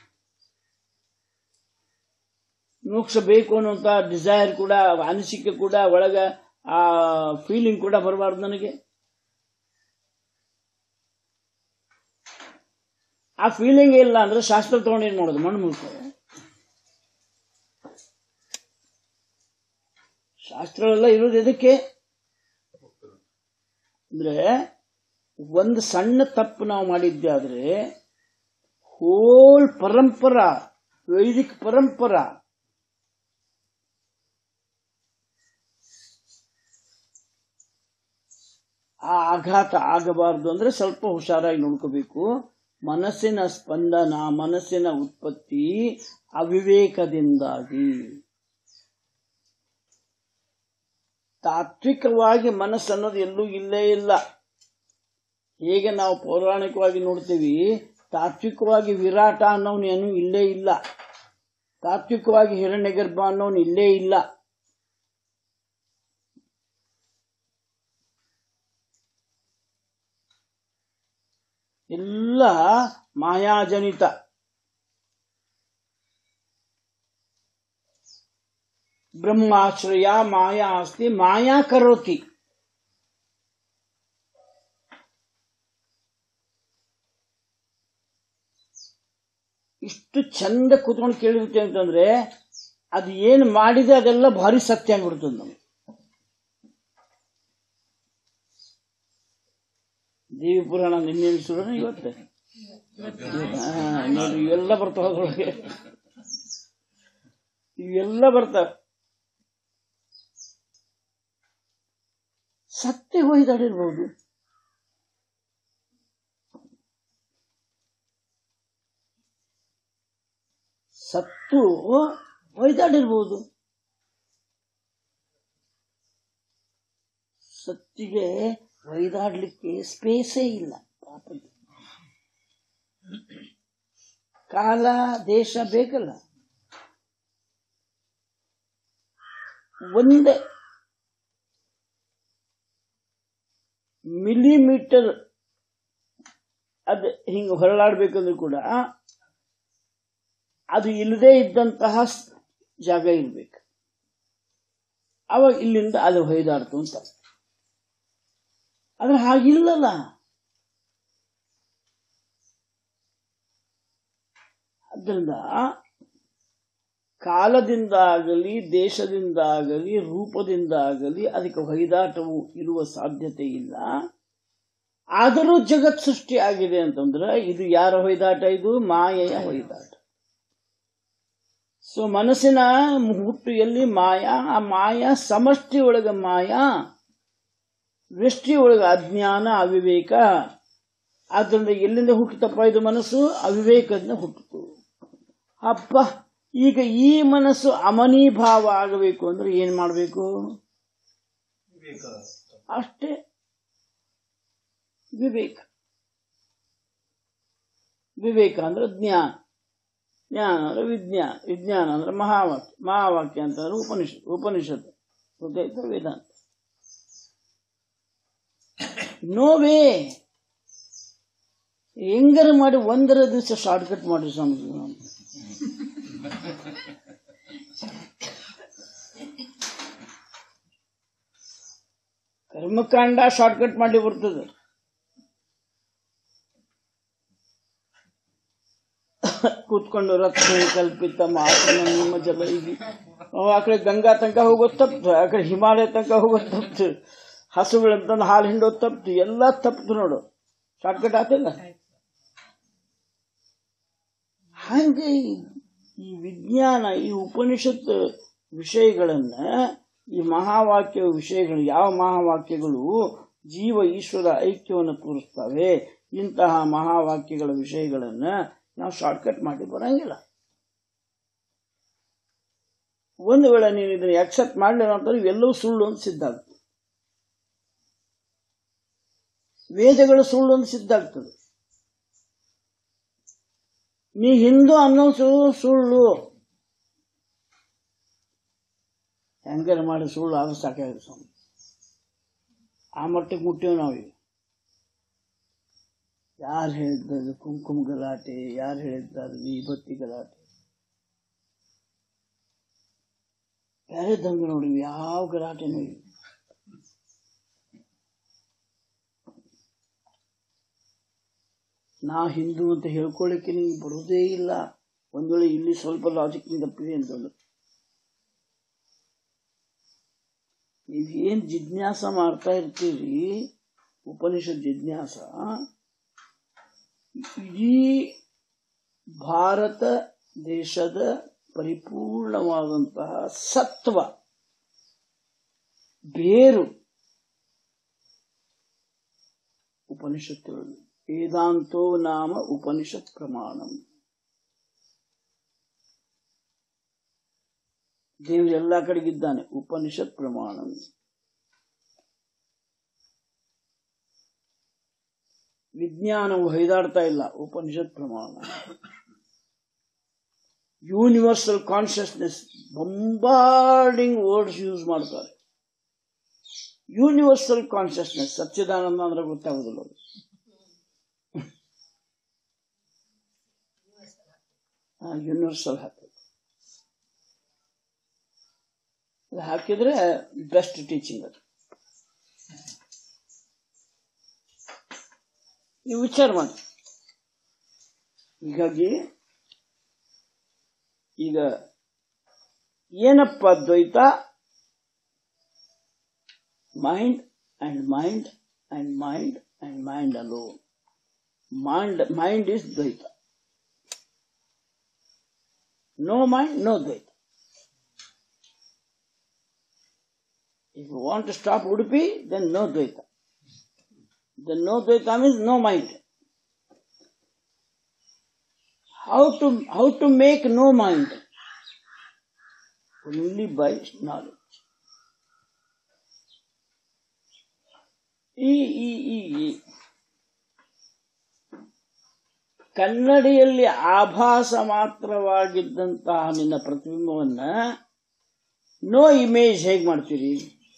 ಮೋಕ್ಷ ಬೇಕು ಅನ್ನುವಂತ ಡಿಸೈರ್ ಕೂಡ ಅನಿಸಿಕೆ ಕೂಡ ಒಳಗ ಆ ಫೀಲಿಂಗ್ ಕೂಡ ಬರಬಾರ್ದು ನನಗೆ ಆ ಫೀಲಿಂಗ್ ಇಲ್ಲ ಅಂದ್ರೆ ಶಾಸ್ತ್ರ ತಗೊಂಡು ಏನ್ ಮಾಡೋದು ಮಣ್ಣು ಮುಳ್ಕೋದು ಶಾಸ್ತ್ರಗಳೆಲ್ಲ ಇರೋದು ಎದಕ್ಕೆ ಅಂದ್ರೆ ಒಂದು ಸಣ್ಣ ತಪ್ಪು ನಾವು ಮಾಡಿದ್ದೆ ಆದ್ರೆ ಹೋಲ್ ಪರಂಪರ ವೈದಿಕ ಪರಂಪರ ಆ ಆಘಾತ ಆಗಬಾರದು ಅಂದ್ರೆ ಸ್ವಲ್ಪ ಹುಷಾರಾಗಿ ನೋಡ್ಕೋಬೇಕು ಮನಸ್ಸಿನ ಸ್ಪಂದನ ಮನಸ್ಸಿನ ಉತ್ಪತ್ತಿ ಅವಿವೇಕದಿಂದಾಗಿ ತಾತ್ವಿಕವಾಗಿ ಮನಸ್ಸು ಅನ್ನೋದು ಎಲ್ಲೂ ಇಲ್ಲೇ ಇಲ್ಲ ಹೇಗೆ ನಾವು ಪೌರಾಣಿಕವಾಗಿ ನೋಡ್ತೀವಿ ತಾತ್ವಿಕವಾಗಿ ವಿರಾಟ ಅನ್ನೋನು ಏನು ಇಲ್ಲೇ ಇಲ್ಲ ತಾತ್ವಿಕವಾಗಿ ಹಿರಣ್ಯಗರ್ಭ ಅನ್ನೋನು ಇಲ್ಲೇ ಇಲ್ಲ ಎಲ್ಲ ಮಾಯಾಜನಿತ ಬ್ರಹ್ಮಾಶ್ರಯ ಮಾಯಾ ಅಸ್ತಿ ಮಾಯಾ ಕರೋತಿ ಇಷ್ಟು ಚಂದ ಕೂತ್ಕೊಂಡು ಕೇಳಿರುತ್ತೆ ಅಂತಂದ್ರೆ ಅದು ಏನು ಮಾಡಿದೆ ಅದೆಲ್ಲ ಭಾರಿ ಸತ್ಯ ಆಗ್ಬಿಡ್ತದೆ ನಮ್ಗೆ ದೇವಿ ಪುರಾಣ ನಿನ್ನೆ ಸುಡೋಣ ಇವತ್ತೆ ಹಾ, ನೋಡಿ ಇವೆಲ್ಲ ಬರ್ತಾವ ಅದ್ರೊಳಗೆ ಇವೆಲ್ಲ ಬರ್ತಾವ ಸತ್ಯ ಹೊಯ್ದಾಡಿರ್ಬೋದು ಸತ್ತು ಹೊಯ್ದಾಡಿರ್ಬೋದು ಸತ್ತಿಗೆ ಒಯ್ದಾಡ್ಲಿಕ್ಕೆ ಸ್ಪೇಸೇ ಇಲ್ಲ ಪಾಪದ ಕಾಲ ದೇಶ ಬೇಕಲ್ಲ ಒಂದೇ ಮಿಲಿಮೀಟರ್ ಅದು ಹಿಂಗೆ ಹೊರಳಾಡ್ಬೇಕಂದ್ರೂ ಕೂಡ ಅದು ಇಲ್ಲದೆ ಇದ್ದಂತಹ ಸ್- ಜಾಗ ಇರ್ಬೇಕು ಅವಾಗ ಇಲ್ಲಿಂದ ಅದು ಹೊಯ್ದಾಡ್ತು ಅಂತ ಆದ್ರೆ ಹಾಗಿಲ್ಲಲ್ಲ ಅದರಿಂದ ಕಾಲದಿಂದಾಗಲಿ ದೇಶದಿಂದಾಗಲಿ ರೂಪದಿಂದಾಗಲಿ ಅದಕ್ಕೆ ಹೊಯ್ದಾಟವು ಇರುವ ಸಾಧ್ಯತೆ ಇಲ್ಲ ಆದರೂ ಜಗತ್ ಸೃಷ್ಟಿ ಆಗಿದೆ ಅಂತಂದ್ರೆ ಇದು ಯಾರ ಹೊಯ್ದಾಟ ಇದು ಮಾಯೆಯ ಹೊಯ್ದಾಟ ಸೊ ಮನಸ್ಸಿನ ಹುಟ್ಟಿಯಲ್ಲಿ ಮಾಯಾ ಆ ಮಾಯಾ ಸಮಷ್ಟಿ ಒಳಗ ಮಾಯಾ ವ್ಯಷ್ಟಿ ಒಳಗ ಅಜ್ಞಾನ ಅವಿವೇಕ ಆದ್ದರಿಂದ ಎಲ್ಲಿಂದ ಹುಟ್ಟುತ್ತಪ್ಪ ಇದು ಮನಸ್ಸು ಅವಿವೇಕದಿಂದ ಹುಟ್ಟಿತು ಅಪ್ಪ ಈಗ ಈ ಮನಸ್ಸು ಅಮನೀಭಾವ ಆಗಬೇಕು ಅಂದ್ರೆ ಏನ್ ಮಾಡಬೇಕು ಅಷ್ಟೇ ವಿವೇಕ ವಿವೇಕ ಅಂದ್ರೆ ಜ್ಞಾನ ಜ್ಞಾನ ಅಂದ್ರೆ ವಿಜ್ಞಾನ ವಿಜ್ಞಾನ ಅಂದ್ರೆ ಮಹಾವಾಕ್ಯ ಮಹಾವಾಕ್ಯ ಅಂತಂದ್ರೆ ಉಪನಿಷತ್ ಉಪನಿಷತ್ ಗೊತ್ತಾಯ್ತಾ ವೇದಾಂತ ನೋವೇ ಹೆಂಗಾರ ಮಾಡಿ ಒಂದರ ದಿವಸ ಶಾರ್ಟ್ ಕಟ್ ಮಾಡಿ ಸ್ವಾಮಿ ನಾವು. ಕರ್ಮಕಾಂಡ ಶಾರ್ಟ್ ಕಟ್ ಮಾಡಿ ಬರ್ತದೆ ಕೂತ್ಕೊಂಡು ರಕ್ಷಣೆ ಕಲ್ಪಿತ ಮಾತನ ನಿಮ್ಮ ಜಲ ಇಲ್ಲಿ ಅವ ಆ ಕಡೆ ಗಂಗಾ ತನಕ ಹೋಗೋದು ತಪ್ತು ಆ ಕಡೆ ಹಿಮಾಲಯ ತನಕ ಹೋಗೋದು ತಪ್ತು ಹಸುಗಳಂತಂದು ಹಾಲು ಹಿಂಡೋದು ತಪ್ತು ಎಲ್ಲ ತಪ್ತು ನೋಡು ಶಾರ್ಟ್ಕಟ್ ಆತಿಲ್ಲ ಹಂಗೆ ಈ ವಿಜ್ಞಾನ ಈ ಉಪನಿಷತ್ ವಿಷಯಗಳನ್ನ ಈ ಮಹಾವಾಕ್ಯ ವಿಷಯಗಳು ಯಾವ ಮಹಾವಾಕ್ಯಗಳು ಜೀವ ಈಶ್ವರ ಐಕ್ಯವನ್ನು ತೋರಿಸ್ತವೆ ಇಂತಹ ಮಹಾವಾಕ್ಯಗಳ ವಿಷಯಗಳನ್ನ ನಾವು ಶಾರ್ಟ್ಕಟ್ ಮಾಡಿ ಬರಂಗಿಲ್ಲ ಒಂದು ವೇಳೆ ನೀನು ಇದನ್ನ ಅಕ್ಸೆಪ್ಟ್ ಮಾಡಲಿಲ್ಲ ಅಂತಂದ್ರೆ ಇವೆಲ್ಲವೂ ಸುಳ್ಳು ಅಂತ ಸಿದ್ಧ ಆಗ್ತದೆ ವೇದಗಳು ಸುಳ್ಳು ಅಂತ ಸಿದ್ಧ ಆಗ್ತದೆ ನೀ ಹಿಂದೂ ಅನ್ನೋ ಸು- ಸುಳ್ಳು ಹೆಂಗಾರ ಮಾಡಿ ಸುಳ್ಳು ಆದ್ರೆ ಸಾಕಾಗಿದೆ ಸ್ವಾಮಿ ಆ ಮಟ್ಟಕ್ಕೆ ಮುಟ್ಟೇವು ನಾವೀಗ ಯಾರು ಹೇಳಿದ್ದಾರೆ ಕುಂಕುಮ ಗಲಾಟೆ ಯಾರು ಹೇಳಿದ್ದಾರೆ ವಿಭಕ್ತಿ ಗಲಾಟೆ ಬೇರೆ ದಂಗ ನೋಡಿ ಯಾವ ಗಲಾಟೆನೂ ಇಲ್ಲ ನಾ ಹಿಂದೂ ಅಂತ ಹೇಳ್ಕೊಳ್ಳಿಕ್ಕೆ ನಿಂಗೆ ಬರೋದೇ ಇಲ್ಲ ಒಂದ್ ವೇಳೆ ಇಲ್ಲಿ ಸ್ವಲ್ಪ ಲಾಜಿಕ್ ತಪ್ಪಿದೆ ಅಂತಂದ್ರೆ ನೀವೇನ್ ಜಿಜ್ಞಾಸ ಮಾಡ್ತಾ ಇರ್ತೀರಿ ಉಪನಿಷತ್ ಜಿಜ್ಞಾಸ ಇಡೀ ಭಾರತ ದೇಶದ ಪರಿಪೂರ್ಣವಾದಂತಹ ಸತ್ವ ಬೇರು ಉಪನಿಷತ್ತುಗಳು ವೇದಾಂತೋ ನಾಮ ಉಪನಿಷತ್ ಪ್ರಮಾಣಂ ದೇವರು ಎಲ್ಲ ಕಡೆಗಿದ್ದಾನೆ ಉಪನಿಷತ್ ಪ್ರಮಾಣಂ ವಿಜ್ಞಾನವು ಹೊಯ್ದಾಡ್ತಾ ಇಲ್ಲ ಉಪನಿಷತ್ ಪ್ರಮಾಣ universal consciousness bombarding words use ಮಾಡ್ತಾರೆ ಯೂನಿವರ್ಸಲ್ ಕಾನ್ಶಿಯಸ್ನೆಸ್ ಸಚ್ಚಿದಾನಂದ ಅಂದ್ರೆ ಗೊತ್ತಾಗುದಿಲ್ಲ ಅದು ಯೂನಿವರ್ಸಲ್ ಹಾಕಬೇಕು ಅದು ಹಾಕಿದ್ರೆ ಬೆಸ್ಟ್ ಟೀಚಿಂಗ್ ಅದು ನೀವು ವಿಚಾರ ಮಾಡಿ ಹೀಗಾಗಿ ಈಗ ಏನಪ್ಪ dvaita mind and mind and mind and mind alone mind mind is dvaita no mind no dvaita If you want to stop Udupi, then no Dvaita. Then no Dvaita means no mind. How to how to make no mind? Only by knowledge. E E E E. ಕನ್ನಡಿಯಲ್ಲಿ ಆಭಾಸ ಮಾತ್ರವಾಗಿದ್ದಂತಹ ನಿನ್ನ ಪ್ರತಿಬಿಂಬವನ್ನ no image ಹೇಗೆ ಮಾಡ್ತೀರಿ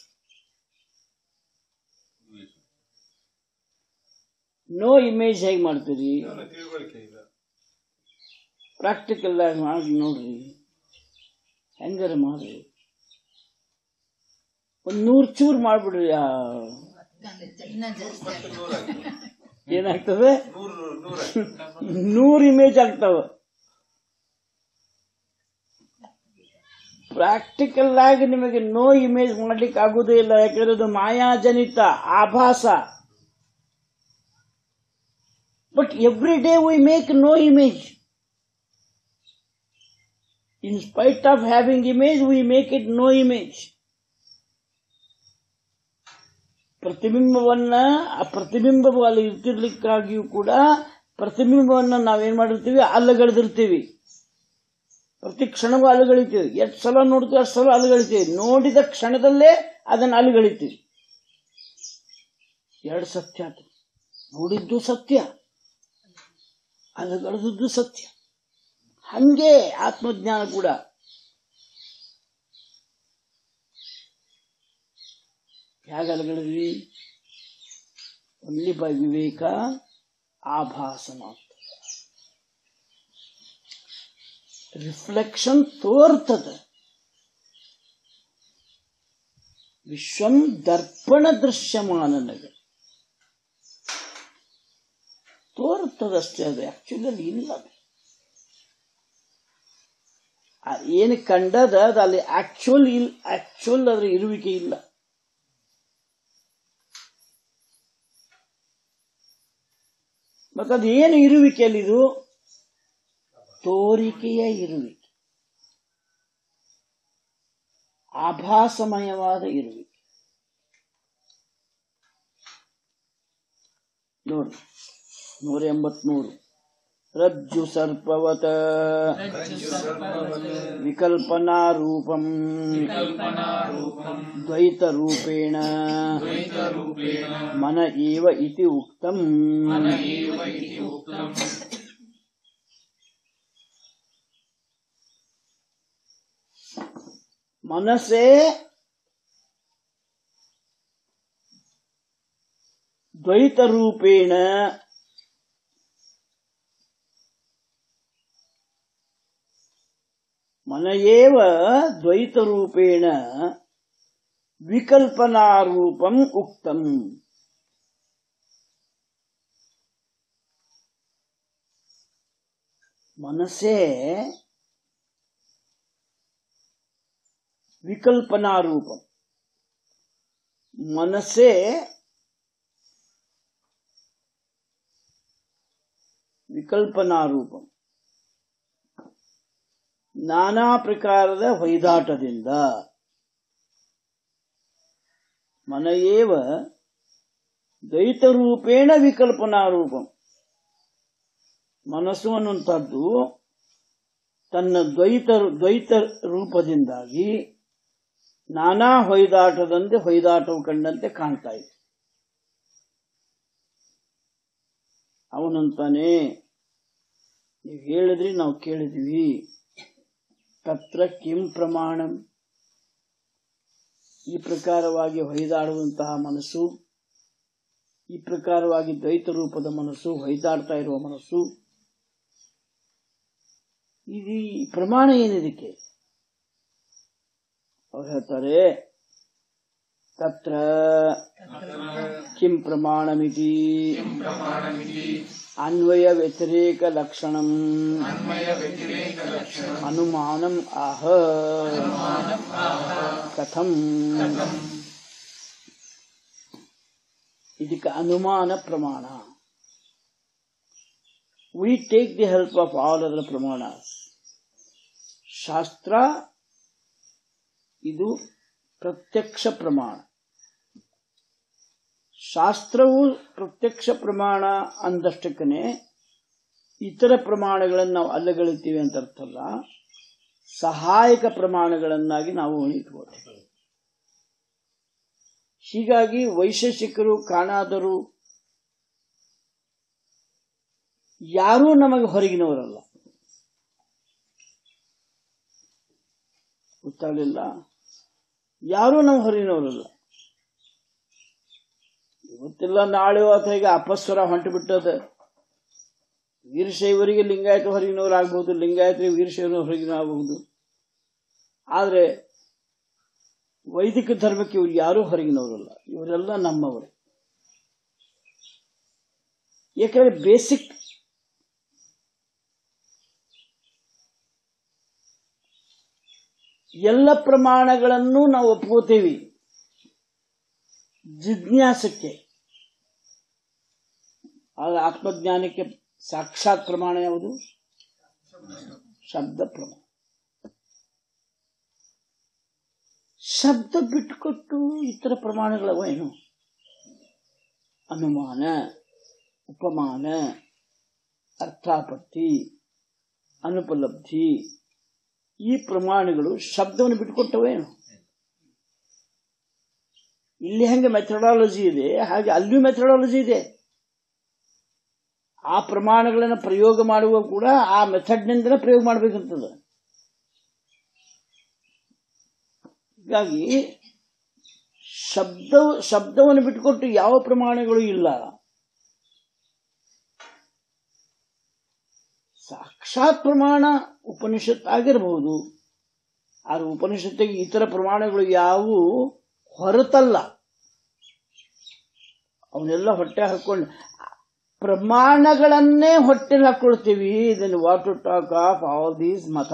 no image ಹೇಗೆ ಮಾಡ್ತೀರಿ ತಿಳುವಳಿಕೆ ಇಲ್ಲ practical ಆಗಿ ಮಾಡಿ ನೋಡ್ರಿ ಹೆಂಗಾರ ಮಾಡ್ರಿ ಒಂದ್ ನೂರ್ ಚೂರ್ ಮಾಡ್ಬಿಡ್ರಿ ಆ ಮತ್ತೆ ನೂರಾಗ್ತದೆ ಏನಾಗ್ತದೆ ನೂರು ನೂರಾಗ್ತದೆ ನೂರ್ ಇಮೇಜ್ ಆಗ್ತಾವ ಪ್ರಾಕ್ಟಿಕಲ್ ಆಗಿ ನಿಮಗೆ ನೋ ಇಮೇಜ್ ಮಾಡ್ಲಿಕ್ಕೆ ಆಗುದೇ ಇಲ್ಲ ಯಾಕಂದ್ರೆ ಅದು ಮಾಯಾಜನಿತ ಆಭಾಸ but every day we make no image in spite of having image we make it no image ಪ್ರತಿಬಿಂಬವನ್ನ ಆ ಪ್ರತಿಬಿಂಬವು ಅಲ್ಲಿ ಇರ್ತಿರ್ಲಿಕ್ಕಾಗಿಯೂ ಕೂಡ ಪ್ರತಿಬಿಂಬವನ್ನ ನಾವೇನ್ ಮಾಡಿರ್ತೀವಿ ಅಲ್ಲಗಳೆದಿರ್ತೀವಿ ಪ್ರತಿ ಕ್ಷಣವೂ ಅಲುಗಳಿತೀವಿ ಎಷ್ಟು ಸಲ ನೋಡ್ತೀವಿ ಅಷ್ಟು ಸಲ ಅಲುಗಳಿತೀವಿ ನೋಡಿದ ಕ್ಷಣದಲ್ಲೇ ಅದನ್ನು ಅಲುಗಳಿತೀವಿ ಎರಡು ಸತ್ಯ ಆತು ನೋಡಿದ್ದು ಸತ್ಯ ಅಲುಗಳಿದ್ದು ಸತ್ಯ ಹಂಗೆ ಆತ್ಮಜ್ಞಾನ ಕೂಡ ಹೇಗೆ ಅಲುಗಳಿದ್ವಿ ಓನ್ಲಿ ಬೈ ವಿವೇಕ ಆಭಾಸ ಮಾತ್ರ ರಿಫ್ಲೆಕ್ಷನ್ ತೋರ್ತದ ವಿಶ್ವಂ ದರ್ಪಣ ದೃಶ್ಯಮಾನನಗ ತೋರ್ತದಷ್ಟೇ ಅದು ಆಕ್ಚುಲಿ ಅಲ್ಲಿ ಇಲ್ಲ ಅದು. ಆ ಏನು ಕಂಡದ ಅದು ಅಲ್ಲಿ ಆಕ್ಚುಲ್ ಇಲ್ ಆಕ್ಚುಲ್ ಅದ್ರ ಇರುವಿಕೆ ಇಲ್ಲ ಮತ್ತದು ಏನು ಇರುವಿಕೆಯಲ್ಲಿ ಇದು ತೋರಿಕೆಯ ಇರುವಿಕೆ ಆಭಾಸಮಯವಾದ ಇರುವಿಕೆ ನೋಡಿ ನೂರ ಎಂಬತ್ಮೂರು ರಜ್ಜು ಸರ್ಪವತ ವಿಕಲ್ಪನಾ ರೂಪಂ ದ್ವೈತ ರೂಪೇಣ ಮನ ಏವ ಇತಿ ಉಕ್ತಂ ಮನಸ್ಸೇ ದ್ವೈತ ರೂಪೇಣ ಮನ ಏವ ದ್ವೈತ ರೂಪೇಣ ವಿಕಲ್ಪನಾ ರೂಪಂ ಉಕ್ತಂ ಮನಸ್ಸೇ ವಿಕಲ್ಪನಾ ರೂಪಂ ಮನಸ್ಸೇ ವಿಕಲ್ಪನಾ ರೂಪಂ ನಾನಾ ಪ್ರಕಾರದ ಹೊಯ್ದಾಟದಿಂದ ಮನಯೇವ ದ್ವೈತರೂಪೇಣ ವಿಕಲ್ಪನಾ ರೂಪಂ ಮನಸ್ಸು ಅನ್ನುವಂಥದ್ದು ತನ್ನ ದ್ವೈತ ದ್ವೈತ ರೂಪದಿಂದಾಗಿ ನಾನಾ ಹೊಯ್ದಾಟದಂತೆ ಹೊಯ್ದಾಟವು ಕಂಡಂತೆ ಕಾಣ್ತಾ ಇದೆ ಅವನಂತಾನೆ ನೀವು ಹೇಳಿದ್ರಿ ನಾವು ಕೇಳಿದ್ವಿ ತತ್ರ ಕಿಂ ಪ್ರಮಾಣಂ ಈ ಪ್ರಕಾರವಾಗಿ ಹೊಯ್ದಾಡುವಂತಹ ಮನಸ್ಸು ಈ ಪ್ರಕಾರವಾಗಿ ದ್ವೈತ ರೂಪದ ಮನಸ್ಸು ಹೊಯ್ದಾಡ್ತಾ ಇರುವ ಮನಸ್ಸು ಇದು ಈ ಪ್ರಮಾಣ ಏನಿದಕ್ಕೆ ಅವ್ರು ಹೇಳ್ತಾರೆ ತತ್ರ ಕಿಂ ಪ್ರಮಾಣಮಿತಿ ಅನ್ವಯ ವ್ಯತಿರೇಕ ಲಕ್ಷಣಂ ಅನುಮಾನಂ ಆಹ ಕಥಂ ಇದಕ್ಕೆ ಅನುಮಾನ ಪ್ರಮಾಣ we take the help of all other pramana ಶಾಸ್ತ್ರ ಇದು ಪ್ರತ್ಯಕ್ಷ ಪ್ರಮಾಣ ಶಾಸ್ತ್ರವು ಪ್ರತ್ಯಕ್ಷ ಪ್ರಮಾಣ ಅಂದಷ್ಟಕ್ಕನೆ ಇತರ ಪ್ರಮಾಣಗಳನ್ನು ನಾವು ಅಲ್ಲಗಳಿತೀವಿ ಅಂತ ಅರ್ಥ ಅಲ್ಲ ಸಹಾಯಕ ಪ್ರಮಾಣಗಳನ್ನಾಗಿ ನಾವು ಇಟ್ಕೊಳ್ತೀವಿ ಹೀಗಾಗಿ ವೈಶೇಷಿಕರು ಕಾಣಾದರು ಯಾರೂ ನಮಗೆ ಹೊರಗಿನವರಲ್ಲ ಗೊತ್ತಾಗಲಿಲ್ಲ ಯಾರೂ ನಮ್ಮ ಹೊರಗಿನವರಲ್ಲ ಇವತ್ತೆಲ್ಲ ನಾಳೆ ಅಥವಾ ಈಗ ಅಪಸ್ವರ ಹೊಂಟು ಬಿಟ್ಟದ ವೀರಶೈವರಿಗೆ ಲಿಂಗಾಯತ ಹೊರಗಿನವರಾಗಬಹುದು ಲಿಂಗಾಯತರಿಗೆ ವೀರಶೈವರು ಹೊರಗಿನವರಾಗಬಹುದು ಆದರೆ ವೈದಿಕ ಧರ್ಮಕ್ಕೆ ಇವರು ಯಾರೂ ಹೊರಗಿನವರಲ್ಲ ಇವರೆಲ್ಲ ನಮ್ಮವರು ಯಾಕಂದ್ರೆ ಬೇಸಿಕ್ ಎಲ್ಲ ಪ್ರಮಾಣಗಳನ್ನು ನಾವು ಒಪ್ಕೋತೇವಿ ಜಿಜ್ಞಾಸಕ್ಕೆ ಆಗ ಆತ್ಮಜ್ಞಾನಕ್ಕೆ ಸಾಕ್ಷಾತ್ ಪ್ರಮಾಣ ಯಾವುದು ಶಬ್ದ ಪ್ರಮಾಣ ಶಬ್ದ ಬಿಟ್ಟುಕೊಟ್ಟು ಇತರ ಪ್ರಮಾಣಗಳವ ಏನು ಅನುಮಾನ ಉಪಮಾನ ಅರ್ಥಾಪತ್ತಿ ಅನುಪಲಬ್ಧಿ ಈ ಪ್ರಮಾಣಗಳು ಶಬ್ದವನ್ನು ಬಿಟ್ಟುಕೊಟ್ಟವೇನು ಇಲ್ಲಿ ಹೆಂಗೆ ಮೆಥಡಾಲಜಿ ಇದೆ ಹಾಗೆ ಅಲ್ಲಿಯೂ ಮೆಥಡಾಲಜಿ ಇದೆ ಆ ಪ್ರಮಾಣಗಳನ್ನು ಪ್ರಯೋಗ ಮಾಡುವ ಕೂಡ ಆ ಮೆಥಡ್ನಿಂದಲೇ ಪ್ರಯೋಗ ಮಾಡಬೇಕಂತದ ಹೀಗಾಗಿ ಶಬ್ದ ಶಬ್ದವನ್ನು ಬಿಟ್ಟುಕೊಟ್ಟು ಯಾವ ಪ್ರಮಾಣಗಳು ಇಲ್ಲ ಸಾಕ್ಷಾತ್ ಪ್ರಮಾಣ ಉಪನಿಷತ್ ಆಗಿರಬಹುದು ಆದ್ರೆ ಉಪನಿಷತ್ತಿಗೆ ಇತರ ಪ್ರಮಾಣಗಳು ಯಾವುವು ಹೊರತಲ್ಲ ಅವನ್ನೆಲ್ಲ ಹೊಟ್ಟೆ ಹಾಕೊಂಡು ಪ್ರಮಾಣಗಳನ್ನೇ ಹೊಟ್ಟೆಲಿ ಹಾಕೊಳ್ತೀವಿ ಇದನ್ನು what to talk of all these ಮತ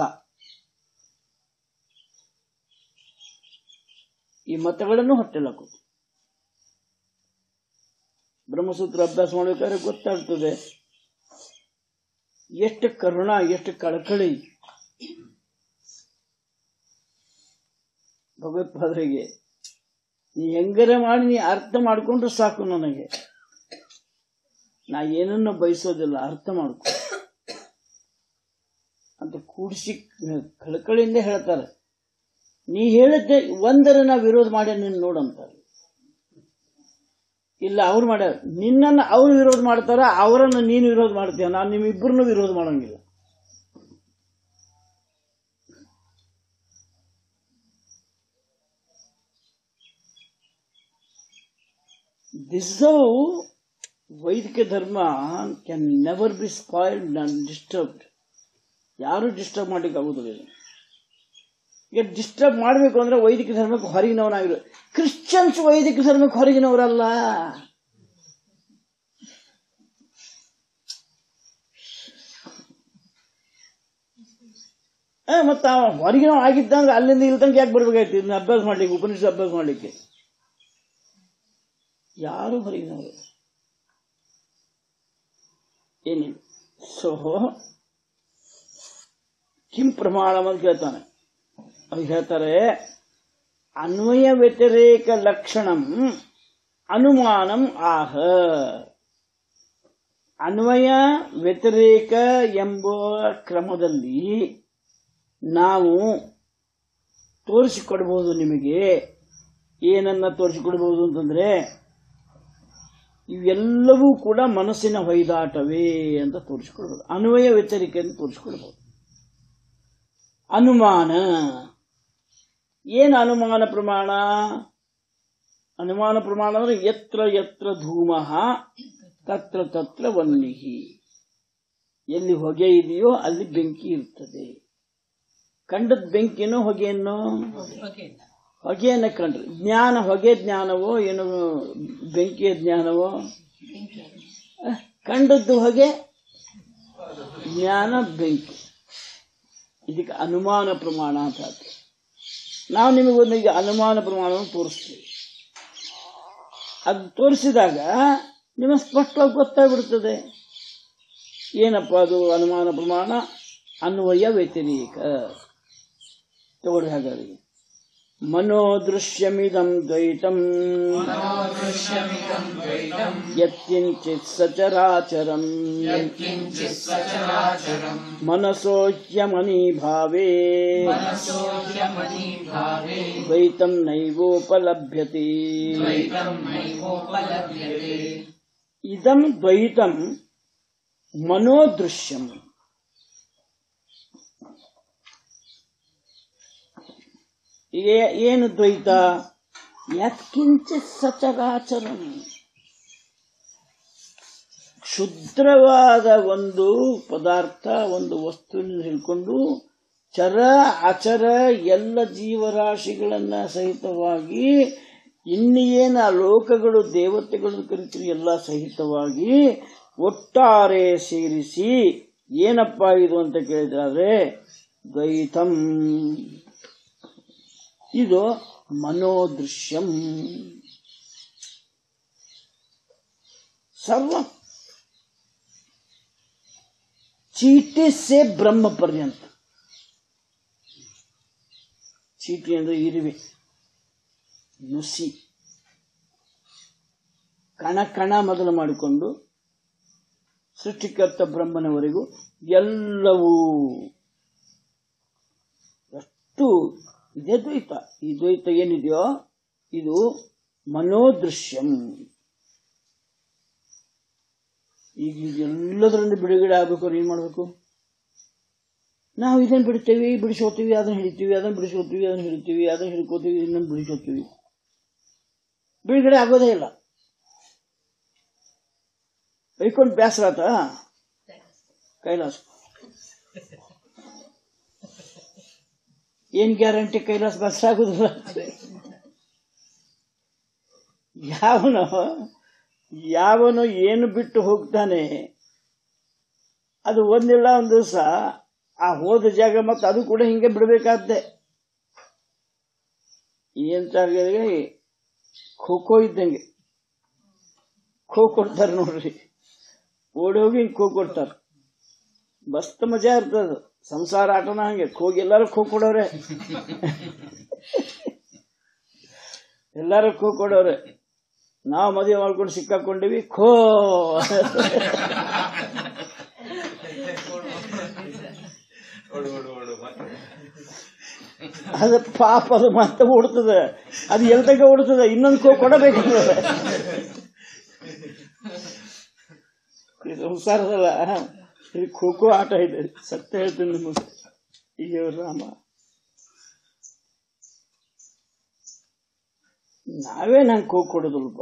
ಈ ಮತಗಳನ್ನು ಹೊಟ್ಟೆಲಿ ಹಾಕೋದು ಬ್ರಹ್ಮಸೂತ್ರ ಅಭ್ಯಾಸ ಮಾಡಬೇಕಾದ್ರೆ ಗೊತ್ತಾಗ್ತದೆ ಎಷ್ಟು ಕರುಣ ಎಷ್ಟು ಕಳಕಳಿ ಭಗವತ್ಪಾದರಿಗೆ ನೀ ಹೆಂಗರೆ ಮಾಡಿ ನೀ ಅರ್ಥ ಮಾಡಿಕೊಂಡ್ರೆ ಸಾಕು ನನಗೆ ನಾ ಏನನ್ನು ಬಯಸೋದಿಲ್ಲ ಅರ್ಥ ಮಾಡ್ಕೊ ಅಂತ ಕೂಡಿಸಿ ಕಳಕಳಿಯಿಂದ ಹೇಳ್ತಾರೆ ನೀ ಹೇಳಿದ್ದೆ ಒಂದರ ನಾ ವಿರೋಧ ಮಾಡಿ ನೀನು ನೋಡಂತಾರೆ ಇಲ್ಲ ಅವ್ರು ಮಾಡ್ಯಾರ ನಿನ್ನನ್ನು ಅವ್ರು ವಿರೋಧ ಮಾಡ್ತಾರ ಅವರನ್ನು ನೀನು ವಿರೋಧ ಮಾಡ್ತೀಯ ನಾನು ನಿಮ್ಮಿಬ್ಬರನ್ನು ವಿರೋಧ ಮಾಡಂಗಿಲ್ಲ this Vaidika Dharma can never be spoiled and disturbed ಯಾರು ಡಿಸ್ಟರ್ಬ್ ಮಾಡ್ಲಿಕ್ಕೆ ಆಗುದಿಲ್ಲ ಇದು. ಈಗ ಡಿಸ್ಟರ್ಬ್ ಮಾಡಬೇಕು ಅಂದ್ರೆ ವೈದಿಕ ಧರ್ಮಕ್ಕೆ ಹೊರಗಿನವನಾಗಿರು ಕ್ರಿಶ್ಚಿಯನ್ಸ್ ವೈದಿಕ ಧರ್ಮಕ್ಕೆ ಹೊರಗಿನವರಲ್ಲ ಆ, ಮತ್ತ ಅವ ಹೊರಗಿನವ ಆಗಿದ್ದಂಗ ಅಲ್ಲಿಂದ ಇಲ್ದಂಗ ಯಾಕೆ ಬರ್ಬೇಕಾಯ್ತು ಇದನ್ನ ಅಭ್ಯಾಸ ಮಾಡ್ಲಿಕ್ಕೆ ಉಪನಿಷತ್ ಅಭ್ಯಾಸ ಮಾಡ್ಲಿಕ್ಕೆ ಯಾರು ಹೊರಗಿನವರು ಏನಿಲ್ಲ ಸೊ ಕಿಂ ಪ್ರಮಾಣ ಅಂತ ಕೇಳ್ತಾನೆ ಅವ್ರು ಹೇಳ್ತಾರೆ ಅನ್ವಯ ವ್ಯತಿರೇಕ ಲಕ್ಷಣಂ ಅನುಮಾನಂ ಆಹ ಅನ್ವಯ ವ್ಯತಿರೇಕ ಎಂಬ ಕ್ರಮದಲ್ಲಿ ನಾವು ತೋರಿಸಿಕೊಡ್ಬೋದು ನಿಮಗೆ ಏನನ್ನ ತೋರಿಸಿಕೊಡ್ಬೋದು ಅಂತಂದ್ರೆ ಇವೆಲ್ಲವೂ ಕೂಡ ಮನಸ್ಸಿನ ಹೊಯ್ದಾಟವೇ ಅಂತ ತೋರಿಸಿಕೊಡ್ಬೋದು ಅನ್ವಯ ವ್ಯತಿರಿಕೆ ಅಂತ ತೋರಿಸಿಕೊಡ್ಬೋದು ಅನುಮಾನ ಏನು ಅನುಮಾನ ಪ್ರಮಾಣ ಅನುಮಾನ ಪ್ರಮಾಣ ಅಂದ್ರೆ ಎತ್ರ ಎತ್ರ ಧೂಮ ತತ್ರ ತತ್ರ ವನ್ನಿಹಿ ಎಲ್ಲಿ ಹೊಗೆ ಇದೆಯೋ ಅಲ್ಲಿ ಬೆಂಕಿ ಇರ್ತದೆ ಕಂಡದ್ ಬೆಂಕಿನೋ ಹೊಗೆಯನ್ನು ಹೊಗೆಯನ್ನು ಕಂಡ್ರೆ ಜ್ಞಾನ ಹೊಗೆ ಜ್ಞಾನವೋ ಏನು ಬೆಂಕಿಯ ಜ್ಞಾನವೋ ಅಹ್, ಕಂಡದ್ದು ಹೊಗೆ ಜ್ಞಾನ ಬೆಂಕಿ ಇದಕ್ಕೆ ಅನುಮಾನ ಪ್ರಮಾಣ ಅಂತ ಹೇಳ್ತೀವಿ ನಾವು ನಿಮಗೊಂದು ಈಗ ಅನುಮಾನ ಪ್ರಮಾಣವನ್ನು ತೋರಿಸ್ತೀವಿ ಅದು ತೋರಿಸಿದಾಗ ನಿಮಗೆ ಸ್ಪಷ್ಟವಾಗಿ ಗೊತ್ತಾಗ್ಬಿಡ್ತದೆ ಏನಪ್ಪ ಅದು ಅನುಮಾನ ಪ್ರಮಾಣ ಅನ್ವಯ ವ್ಯತಿರೇಕ ತಗೊಳ್ಳಿ ಹಾಗಾದ್ರೆ ಮನೋದೃಶ್ಯಮಿದಂ ದ್ವೈತಂ मनोदृश्यमिदं द्वैतम् ಯತ್ಕಿಂಚಿತ್ ಸಚರಾಚರಂ यत्किञ्चित् सचराचरम् ಮನಸೋಹ್ಯಮನೀಭಾವೇ मनसोऽयमनीभावे ದ್ವೈತಂ ನೈವೋಪಲಭ್ಯತೆ द्वैतम् नैवोपलभ्यते ಇದಂ ದ್ವೈತಂ ಮನೋದೃಶ್ಯಂ ಈಗ ಏನು ದ್ವೈತ ಯತ್ಕಿಂಚ ಸಚರಾಚರಂ ಕ್ಷುದ್ರವಾದ ಒಂದು ಪದಾರ್ಥ ಒಂದು ವಸ್ತುವಿನ ಹಿಡ್ಕೊಂಡು ಚರ ಅಚರ ಎಲ್ಲ ಜೀವರಾಶಿಗಳನ್ನ ಸಹಿತವಾಗಿ ಇನ್ನೇನು ಆ ಲೋಕಗಳು ದೇವತೆಗಳು ಕರಿತೀವಿ ಎಲ್ಲ ಸಹಿತವಾಗಿ ಒಟ್ಟಾರೆ ಸೇರಿಸಿ ಏನಪ್ಪ ಇದು ಅಂತ ಕೇಳಿದ್ರೆ ದ್ವೈತಂ ಇದು ಮನೋದೃಶ್ಯಂ ಸರ್ವ ಚೀಟಿ ಸೆ ಬ್ರಹ್ಮ ಪರ್ಯಂತ ಚೀಟಿ ಅಂದ್ರೆ ಇರುವೆ ನುಸಿ ಕಣ ಕಣ ಮೊದಲು ಮಾಡಿಕೊಂಡು ಸೃಷ್ಟಿಕರ್ತ ಬ್ರಹ್ಮನವರೆಗೂ ಎಲ್ಲವೂ ಎಷ್ಟು ಇದೇ ದ್ವೈತ ಈ ದ್ವೈತ ಏನಿದೆಯೋ ಇದು ಮನೋದೃಶ್ಯಂ ಈಗ ಎಲ್ಲದರಿಂದ ಬಿಡುಗಡೆ ಆಗ್ಬೇಕು ಅವ್ರು ಏನ್ ಮಾಡ್ಬೇಕು ನಾವು ಇದನ್ನ ಬಿಡ್ತೇವೆ ಬಿಡಿಸೋತೀವಿ ಅದನ್ನ ಹಿಡಿತೀವಿ ಅದನ್ನ ಬಿಡಿಸೋತೀವಿ ಅದನ್ನ ಹಿಡಿತೀವಿ ಅದನ್ನ ಹಿಡ್ಕೋತೀವಿ ಇನ್ನೊಂದು ಬಿಡಿಸೋತೀವಿ ಬಿಡುಗಡೆ ಆಗೋದೇ ಇಲ್ಲ ಬೈಕೊಂಡು ಬೇಸರ ಆತ ಕೈಲಾಸ ಏನ್ ಗ್ಯಾರಂಟಿ ಕೈಲಾಸ ಬೇಸರ ಆಗುದಿಲ್ಲ ಯಾವನು ಯಾವನು ಏನು ಬಿಟ್ಟು ಹೋಗ್ತಾನೆ ಅದು ಒಂದಿಲ್ಲ ಒಂದು ದಿವಸ ಆ ಹೋದ ಜಾಗ ಮತ್ತೆ ಅದು ಕೂಡ ಹಿಂಗೆ ಬಿಡಬೇಕಾದ್ದೆ ಏನ್ ಖೋ ಖೋ ಇದ್ದಂಗೆ ಖೋ ಕೊಡ್ತಾರೆ ನೋಡ್ರಿ ಓಡಿ ಹೋಗಿ ಹಿಂಗ್ ಖೋ ಕೊಡ್ತಾರೆ ಮಸ್ತ್ ಮಜಾ ಇರ್ತದ ಸಂಸಾರ ಆಟನ ಹಂಗೆ ಖೋಗಿ ಎಲ್ಲಾರು ಖೋ ಕೊಡೋರೆ ಎಲ್ಲಾರು ಖೋ ಕೊಡೋರೆ ನಾವು ಮದುವೆ ಮಾಡ್ಕೊಂಡು ಸಿಕ್ಕಾಕೊಂಡಿವಿ ಖೋ ಓಡು ಓಡು ಓಡು ಅದು ಪಾಪ ಅದು ಮತ್ತೆ ಓಡ್ತದೆ ಅದು ಎಲ್ ತನಕ ಓಡ್ತದೆ ಇನ್ನೊಂದು ಖೋ ಕೊಡಬೇಕಾಗ್ತದೆ ಇದು ಸಂಸಾರದಲ್ಲ ಇದು ಖೋ ಖೋ ಆಟ ಇದೆ ಸತ್ಯ ಹೇಳ್ತೀನಿ ನಿಮಗೆ ಅಯ್ಯೋ ರಾಮ ನಾವೇ ನಂಗೆ ಖೋ ಕೊಡೋದಲ್ಪ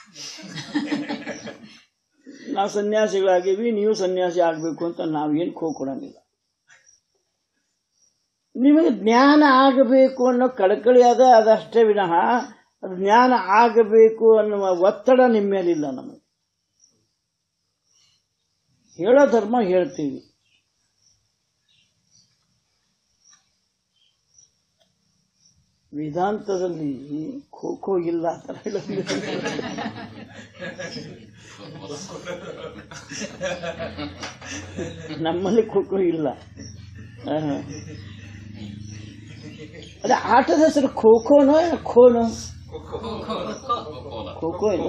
ನಾವು ಸನ್ಯಾಸಿಗಳಾಗೀವಿ ನೀವು ಸನ್ಯಾಸಿ ಆಗ್ಬೇಕು ಅಂತ ನಾವೇನು ಖೋ ಕೊಡಂಗಿಲ್ಲ ನಿಮಗೆ ಜ್ಞಾನ ಆಗಬೇಕು ಅನ್ನೋ ಕಳಕಳಿ ಅದ ಅದಷ್ಟೇ ವಿನಃ ಅದು ಜ್ಞಾನ ಆಗಬೇಕು ಅನ್ನುವ ಒತ್ತಡ ನಿಮ್ಮ ಮೇಲಿಲ್ಲ ನಮಗೆ ಹೇಳೋ ಧರ್ಮ ಹೇಳ್ತೀವಿ ವೇದಾಂತದಲ್ಲಿ ಖೋ ಖೋ ಇಲ್ಲ ಅಂತ ಹೇಳೋದು ನಮ್ಮಲ್ಲಿ ಖೋ ಖೋ ಇಲ್ಲ ಆ. ಅದೇ ಆಟದ ಹೆಸರು ಖೋ ಖೋನೋ ಖೋನೋ ಖೋ ಖೋ ಇಲ್ಲ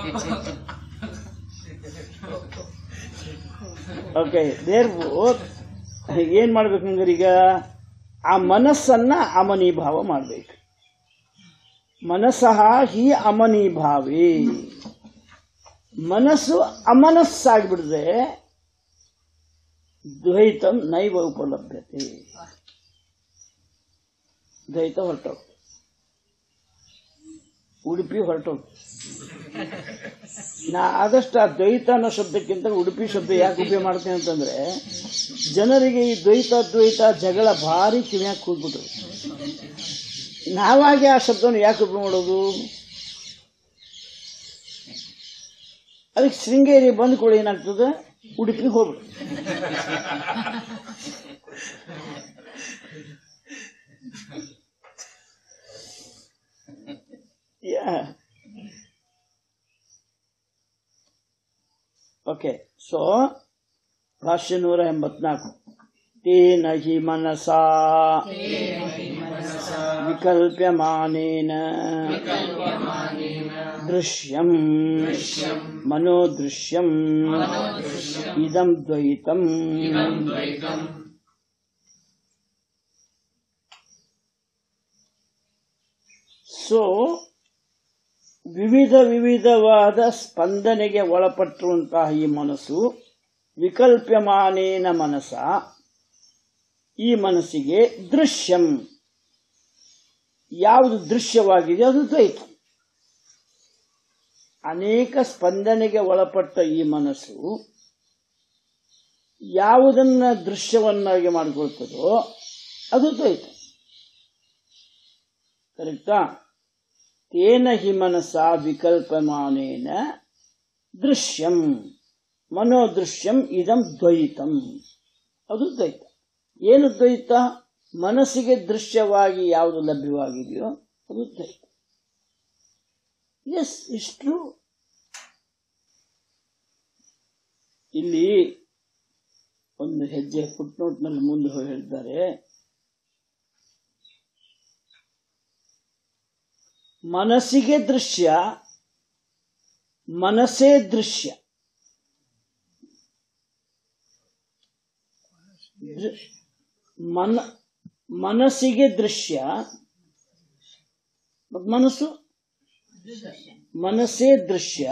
ಓಕೆ ದೇರ್ ಏನ್ ಮಾಡ್ಬೇಕು ಹಂಗಾರೆ ಈಗ ಆ ಮನಸ್ಸನ್ನ ಅಮನೀಭಾವ ಮಾಡ್ಬೇಕು ಮನಸ್ಸಃ ಹಿ ಅಮನೀಭಾವಿ ಮನಸ್ಸು ಅಮನಸ್ಸಾಗ್ಬಿಡ್ದೆ ದ್ವೈತಂ ನೈವ ಉಪಲಭ್ಯತೆ ದ್ವೈತ ಹೊರಟೋಗ್ತದೆ ಉಡುಪಿ ಹೊರಟೋಗ್ತದೆ ನಾ ಆದಷ್ಟು ಆ ದ್ವೈತ ಅನ್ನೋ ಶಬ್ದಕ್ಕಿಂತ ಉಡುಪಿ ಶಬ್ದ ಯಾಕೆ ಉಪಯೋಗ ಮಾಡ್ತೇನೆ ಅಂತಂದ್ರೆ ಜನರಿಗೆ ಈ ದ್ವೈತ ದ್ವೈತ ಜಗಳ ಭಾರಿ ಕಿವಿಯಾಗ ಕೂಗ್ಬಿಟ್ರು ನಾವಾಗಿ ಆ ಶಬ್ದವನ್ನು ಯಾಕೆ ಉಪಯೋಗ ಮಾಡೋದು ಅದಕ್ಕೆ ಶೃಂಗೇರಿ ಬಂದ ಕೂಡ ಏನಾಗ್ತದೆ ಉಡುಪಿಗೆ ಹೋಗ್ಬಿಡು Yeah. ಓಕೆ ಸೊ ಭಾಷ್ಯ ನೂರ ಎಂಬತ್ನಾಲ್ಕು ತೇನ ಹಿ ಮನಸಾ ವಿಕಲ್ಪ್ಯಮಾನೇನ ದೃಶ್ಯಂ ಮನೋದೃಶ್ಯಂ ಇದಂ ದ್ವೈತಂ ಸೊ ವಿವಿಧ ವಿವಿಧವಾದ ಸ್ಪಂದನೆಗೆ ಒಳಪಟ್ಟಿರುವಂತಹ ಈ ಮನಸ್ಸು ವಿಕಲ್ಪ್ಯಮಾನೇನ ಮನಸ ಈ ಮನಸ್ಸಿಗೆ ದೃಶ್ಯಂ ಯಾವುದು ದೃಶ್ಯವಾಗಿದೆ ಅದು ದ್ವೈತ ಅನೇಕ ಸ್ಪಂದನೆಗೆ ಒಳಪಟ್ಟ ಈ ಮನಸ್ಸು ಯಾವುದನ್ನ ದೃಶ್ಯವನ್ನಾಗಿ ಮಾಡಿಕೊಳ್ತದೋ ಅದು ದ್ವೈತ ಕರೆಕ್ಟಾ ತೇನ ಹಿ ಮನಸ ವಿಕಲ್ಪಮಾನೇನ ದೃಶ್ಯಂ ಮನೋದೃಶ್ಯಂ ಇದಂ ದ್ವೈತಂ ಅದು ದ್ವೈತ ಏನು ದ್ವೈತ ಮನಸ್ಸಿಗೆ ದೃಶ್ಯವಾಗಿ ಯಾವುದು ಲಭ್ಯವಾಗಿದೆಯೋ ಅದು ದ್ವೈತ ಎಸ್ ಇಷ್ಟು ಇಲ್ಲಿ ಒಂದು ಹೆಜ್ಜೆ ಫುಟ್ನೋಟ್ನಲ್ಲಿ ಮುಂದೆ ಹೋಗಿ ಹೇಳಿದ್ದಾರೆ ಮನಸ್ಸಿಗೆ ದೃಶ್ಯ ಮನಸ್ಸೇ ದೃಶ್ಯ ದೃ- ಮನ ಮನಸ್ಸಿಗೆ ದೃಶ್ಯ ಮತ್ ಮನಸ್ಸು ಮನಸ್ಸೇ ದೃಶ್ಯ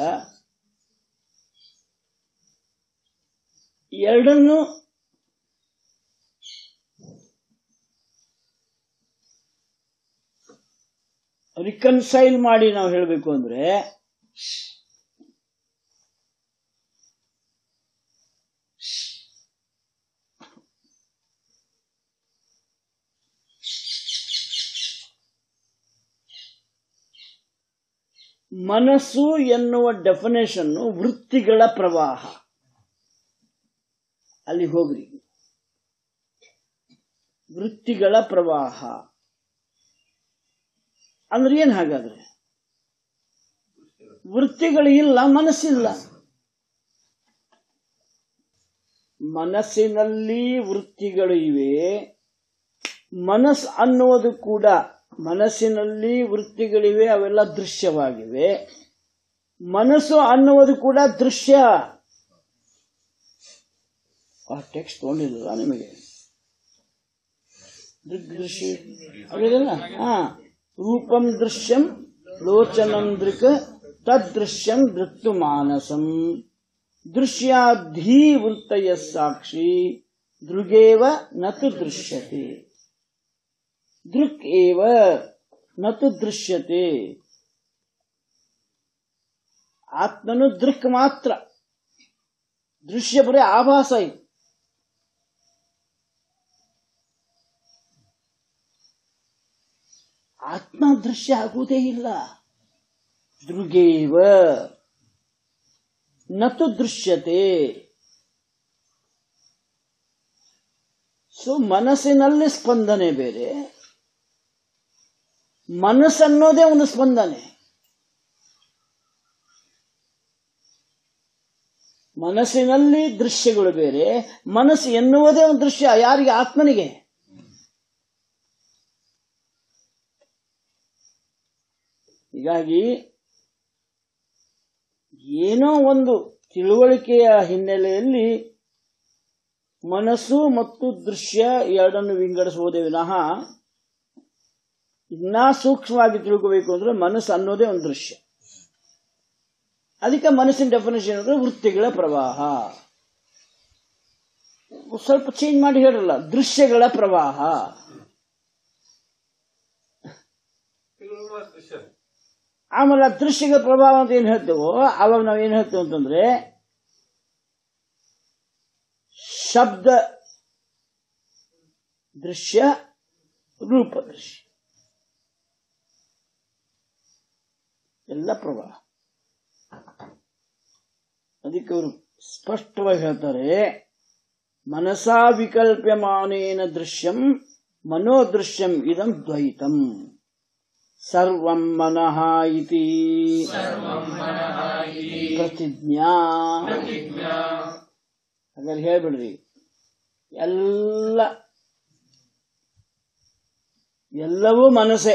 ಎರಡನ್ನು ರಿಕನ್ಸೈಲ್ ಮಾಡಿ ನಾವು ಹೇಳಬೇಕು ಅಂದ್ರೆ ಮನಸ್ಸು ಎನ್ನುವ ಡೆಫಿನೇಷನ್ ವೃತ್ತಿಗಳ ಪ್ರವಾಹ ಅಲ್ಲಿ ಹೋಗ್ರಿ ವೃತ್ತಿಗಳ ಪ್ರವಾಹ ಅಂದ್ರೆ ಏನ್ ಹಾಗಾದ್ರೆ ವೃತ್ತಿಗಳು ಇಲ್ಲ ಮನಸ್ಸಿಲ್ಲ ಮನಸ್ಸಿನಲ್ಲಿ ವೃತ್ತಿಗಳು ಇವೆ ಮನಸ್ ಅನ್ನುವುದು ಕೂಡ ಮನಸ್ಸಿನಲ್ಲಿ ವೃತ್ತಿಗಳಿವೆ ಅವೆಲ್ಲ ದೃಶ್ಯವಾಗಿವೆ ಮನಸ್ಸು ಅನ್ನುವುದು ಕೂಡ ದೃಶ್ಯ ಆ ಟೆಕ್ಸ್ಟ್ ತಗೊಂಡಿಲ್ಲ ನಿಮಗೆ ದೃಗ್ ದೃಶ್ಯ ಅವಿದಲ್ಲ ಹಾ ರೂಪಂ ದೃಶ್ಯಂ ಲೋಚನಂ ದೃಕ್ ತದೃಶ್ಯಂ ದೃಕ್ತು ಮಾನಸಂ ದೃಶ್ಯಾಧೀ ವೃತ್ತಯ ಸಾಕ್ಷಿ ದೃಗೇವ ನತು ದೃಶ್ಯತೆ ದೃಕ್ ಏವ ನತು ದೃಶ್ಯತೆ ಆತ್ಮನು ದೃಕ್ ಮಾತ್ರ ದೃಶ್ಯ ಬರೀ ಆಭಾಸ ಇದು ಆತ್ಮ ದೃಶ್ಯ ಆಗುವುದೇ ಇಲ್ಲ ದೃಗೇವ ನತು ದೃಶ್ಯತೆ ಸೊ ಮನಸ್ಸಿನಲ್ಲಿ ಸ್ಪಂದನೆ ಬೇರೆ ಮನಸ್ಸನ್ನೋದೇ ಒಂದು ಸ್ಪಂದನೆ ಮನಸ್ಸಿನಲ್ಲಿ ದೃಶ್ಯಗಳು ಬೇರೆ ಮನಸ್ಸು ಎನ್ನುವುದೇ ಒಂದು ದೃಶ್ಯ ಯಾರಿಗೆ ಆತ್ಮನಿಗೆ ಹೀಗಾಗಿ ಏನೋ ಒಂದು ತಿಳುವಳಿಕೆಯ ಹಿನ್ನೆಲೆಯಲ್ಲಿ ಮನಸ್ಸು ಮತ್ತು ದೃಶ್ಯ ಎರಡನ್ನು ವಿಂಗಡಿಸುವುದೇ ವಿನಃ ಇನ್ನೂ ಸೂಕ್ಷ್ಮವಾಗಿ ತಿಳ್ಕೋಬೇಕು ಅಂದ್ರೆ ಮನಸ್ಸು ಅನ್ನೋದೇ ಒಂದು ದೃಶ್ಯ ಅದಕ್ಕೆ ಮನಸ್ಸಿನ ಡೆಫಿನೇಷನ್ ಅಂದ್ರೆ ವೃತ್ತಿಗಳ ಪ್ರವಾಹ ಸ್ವಲ್ಪ ಚೇಂಜ್ ಮಾಡಿ ಹೇಳಲ್ಲ ದೃಶ್ಯಗಳ ಪ್ರವಾಹ ಆಮೇಲೆ ಆ ದೃಶ್ಯಗಳ ಪ್ರಭಾವ ಅಂತ ಏನ್ ಹೇಳ್ತೇವೋ ಅವಾಗ ನಾವು ಏನ್ ಹೇಳ್ತೇವೆ ಅಂತಂದ್ರೆ ಶಬ್ದ ದೃಶ್ಯ ರೂಪ ದೃಶ್ಯ ಎಲ್ಲ ಪ್ರವಾಹ ಅದಕ್ಕೆ ಅವರು ಸ್ಪಷ್ಟವಾಗಿ ಹೇಳ್ತಾರೆ ಮನಸಾ ವಿಕಲ್ಪ್ಯಮಾನೇನ ದೃಶ್ಯಂ ಮನೋದೃಶ್ಯಂ ಇದಂ ದ್ವೈತಂ ಸರ್ವಂ ಮನಃ ಇತಿ ಪ್ರತಿಜ್ಞಾ ಹಾಗಾದ್ರೆ ಹೇಳ್ಬಿಡ್ರಿ ಎಲ್ಲ ಎಲ್ಲವೂ ಮನಸ್ಸೇ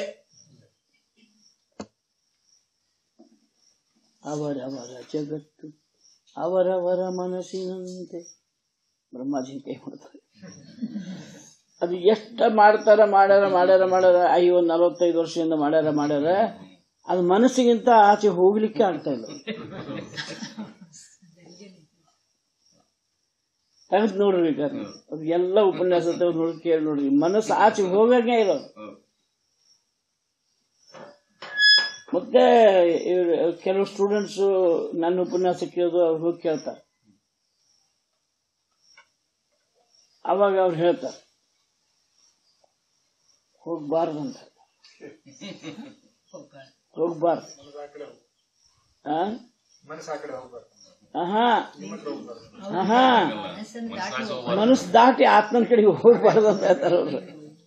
ಅವರವರ ಜಗತ್ತು ಅವರವರ ಮನಸ್ಸಿನಂತೆ ಬ್ರಹ್ಮಾಜಿ ಕೈ ಮಾಡ್ತಾರೆ ಅದು ಎಷ್ಟ ಮಾಡ್ತಾರ ಮಾಡ್ಯಾರ ಮಾಡ್ಯಾರ ಮಾಡ್ಯಾರ ಅಯ್ಯೋ ನಲವತ್ತೈದು ವರ್ಷದಿಂದ ಮಾಡ್ಯಾರ ಮಾಡ್ಯಾರ ಅದು ಮನಸ್ಸಿಗಿಂತ ಆಚೆ ಹೋಗ್ಲಿಕ್ಕೆ ಆಗ್ತಾ ಇಲ್ಲ ತೆಗೆದು ನೋಡ್ರಿ ಬೇಕಾದ್ರೆ ಅದು ಎಲ್ಲ ಉಪನ್ಯಾಸ ತೆಗೆದು ನೋಡಿ ಕೇಳಿ ನೋಡ್ರಿ ಮನಸ್ಸು ಆಚೆ ಹೋಗಂಗೆ ಇರೋದು ಹೌದು. ಮತ್ತೆ ಇವ್ರು ಕೆಲವು ಸ್ಟೂಡೆಂಟ್ಸ್ ನನ್ನ ಉಪನ್ಯಾಸ ಕೇಳೋದು ಅವ್ರು ಹೋಗಿ ಕೇಳ್ತಾರೆ ಅವಾಗ ಅವ್ರು ಹೇಳ್ತಾರೆ ಹೋಗ್ಬಾರ್ದಂತ ಹೋಗ್ಬಾರ್ದು ಆ? ಆಹಾ ಆಹಾ ಮನಸ್ಸು ದಾಟಿ ಆತ್ಮನ ಕಡೆಗೆ ಹೋಗ್ಬಾರ್ದು ಅಂತ ಹೇಳ್ತಾರೆ ಅವ್ರು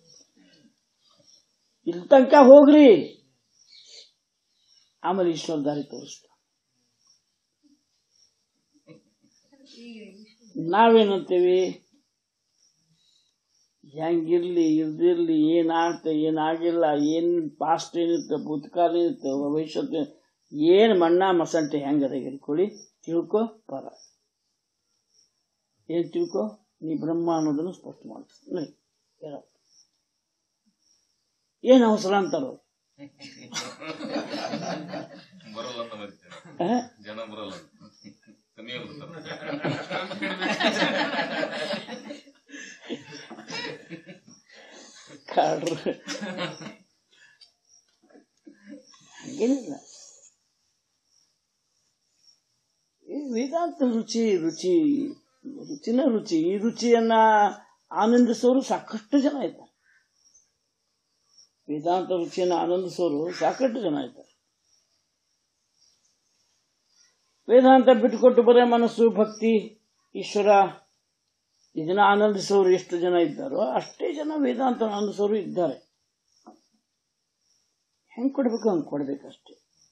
ಇಲ್ಲಿ ತನಕ ಹೋಗ್ರಿ ಆಮೇಲೆ ಈಶ್ವರ ದಾರಿ ತೋರಿಸ್ತ ನಾವೇನಂತೀವಿ ಹೆಂಗಿರ್ಲಿ ಇರ್ದಿರ್ಲಿ ಏನಾಗ್ತ ಏನಾಗಿಲ್ಲ ಏನ್ ಪಾಸ್ಟ್ ಏನಿರುತ್ತೆ ಭೂತಕಾಲ ಇರುತ್ತೆ ಭವಿಷ್ಯತ್ ಏನ್ ಮಣ್ಣ ಮಸಂಟೆ ಹೆಂಗದ ಹಿಡ್ಕೊಳ್ಳಿ ತಿಳ್ಕೊ ಪರ ಏನ್ ತಿಳ್ಕೊ ನೀ ಬ್ರಹ್ಮ ಅನ್ನೋದನ್ನು ಸ್ಪಷ್ಟ ಮಾಡ್ತೀನಿ ಏನ್ ಅವಸರ ಅಂತಾರೋ ಬರಲ್ಲ ಅಂತ ಮರಿತಾರೆ ಆ? ಜನ ಬರಲ್ಲ ಕಮ್ಮಿ ಬರ್ತಾರೆ ಕಾಡ್ರು ಹಂಗೇನಿಲ್ಲ ಈ ವೇದಾಂತ ರುಚಿ ರುಚಿ ರುಚಿನ ರುಚಿ ಈ ರುಚಿಯನ್ನ ಆನಂದಿಸೋರು ಸಾಕಷ್ಟು ಜನ ಇದ್ದಾರೆ ವೇದಾಂತ ರುಚಿಯನ್ನ ಆನಂದಿಸೋರು ಸಾಕಷ್ಟು ಜನ ಇದ್ದಾರೆ ವೇದಾಂತ ಬಿಟ್ಟುಕೊಟ್ಟು ಬರೇ ಮನಸ್ಸು ಭಕ್ತಿ ಈಶ್ವರ ಇದನ್ನ ಆನಂದಿಸೋರು ಎಷ್ಟು ಜನ ಇದ್ದಾರೋ ಅಷ್ಟೇ ಜನ ವೇದಾಂತ ಆನಂದಿಸೋರು ಇದ್ದಾರೆ ಹೆಂಗ್ ಕೊಡ್ಬೇಕು ಹಂಗ್ ಕೊಡ್ಬೇಕಷ್ಟೇ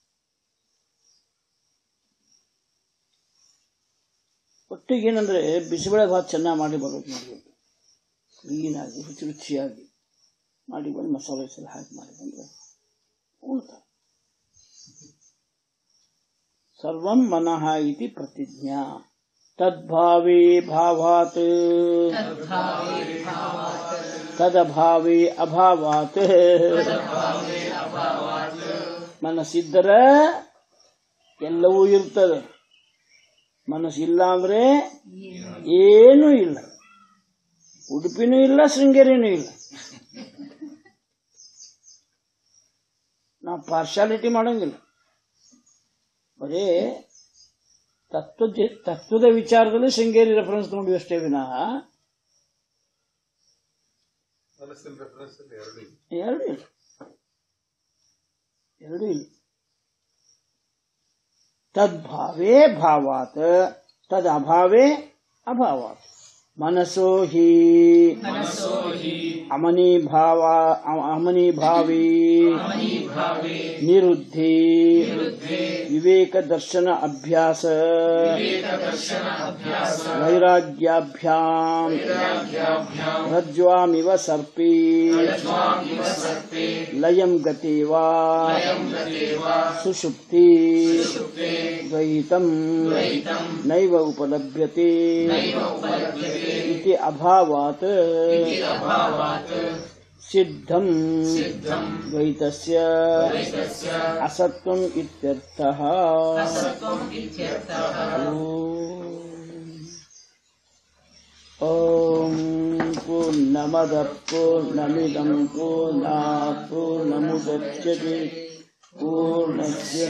ಒಟ್ಟಿಗೆ ಏನಂದ್ರೆ ಬಿಸಿಬೇಳೆ ಭಾತ್ ಚೆನ್ನಾಗಿ ಮಾಡಿ ಬರ್ಬೇಕು ಮಾಡಬೇಕು ಕ್ಲೀನಾಗಿ ರುಚಿ ರುಚಿಯಾಗಿ ಮಾಡಿ ಬಂದು ಮಸಾಲೆ ಗಿಸಾಲೆ ಹಾಕಿ ಮಾಡಿ ಬಂದ್ರೆ ಉಣ್ತಾರೆ ಸರ್ವಂ ಮನಃ ಇತಿ ಪ್ರತಿಜ್ಞಾ ತದ್ಭಾವೇ ಭಾವಾತ್ ತದಭಾವೇ ಅಭಾವಾತ್ ಮನಸ್ಸಿದ್ದರ ಎಲ್ಲವೂ ಇರ್ತದೆ ಮನಸ್ಸಿಲ್ಲ ಅಂದ್ರೆ ಏನೂ ಇಲ್ಲ ಉಡುಪಿನೂ ಇಲ್ಲ ಶೃಂಗೇರಿನೂ ಇಲ್ಲ ನಾವು ಪಾರ್ಶಾಲಿಟಿ ಮಾಡಂಗಿಲ್ಲ ಬರೇ ತತ್ವದ ತತ್ವದ ವಿಚಾರದಲ್ಲಿ ಶೃಂಗೇರಿ ರೆಫರೆನ್ಸ್ ತಗೊಂಡ್ವಿ ಅಷ್ಟೇ ವಿನಃ ಎರಡು ಇಲ್ಲ ಎರಡು ಇಲ್ಲ ತದ್ಭಾವೇ ಭಾವಾತ್ ತದ್ ಅಭಾವೇ ಅಭಾವಾತ್ ಮನಸೋ ಹಿ ಅಮನಿ ಭಾವ ಅಮನಿ ಭಾವಿ ನಿರುದ್ಧಿ ವಿವೇಕ ದರ್ಶನ ಅಭ್ಯಾಸ ವೈರಾಗ್ಯಾಭ್ಯಾಂ ರಜ್ವಾಮಿವ ಸರ್ಪಿ ಲಯಂ ಗತಿ ವಾ ಸುಷುಪ್ತಿ ದ್ವೈತಂ ನೈವ ಉಪಲಭ್ಯತೆ इति अभावात् सिद्धं द्वैतस्य असत्त्वम् इत्यर्थः ॐ पूर्णमदः पूर्णमिदं पूर्णात् पूर्णमुदच्यते पूर्णस्य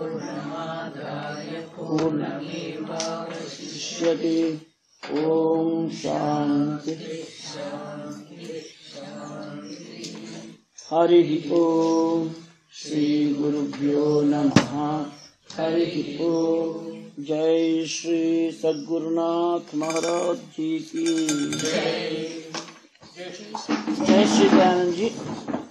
पूर्णमेवावशिष्यते ॐ शान्ति हरिः ॐ श्रीगुरुभ्यो नमः हरिः ॐ जय श्री सद्गुरुनाथ महाराज जी की जय श्री दयानंद जी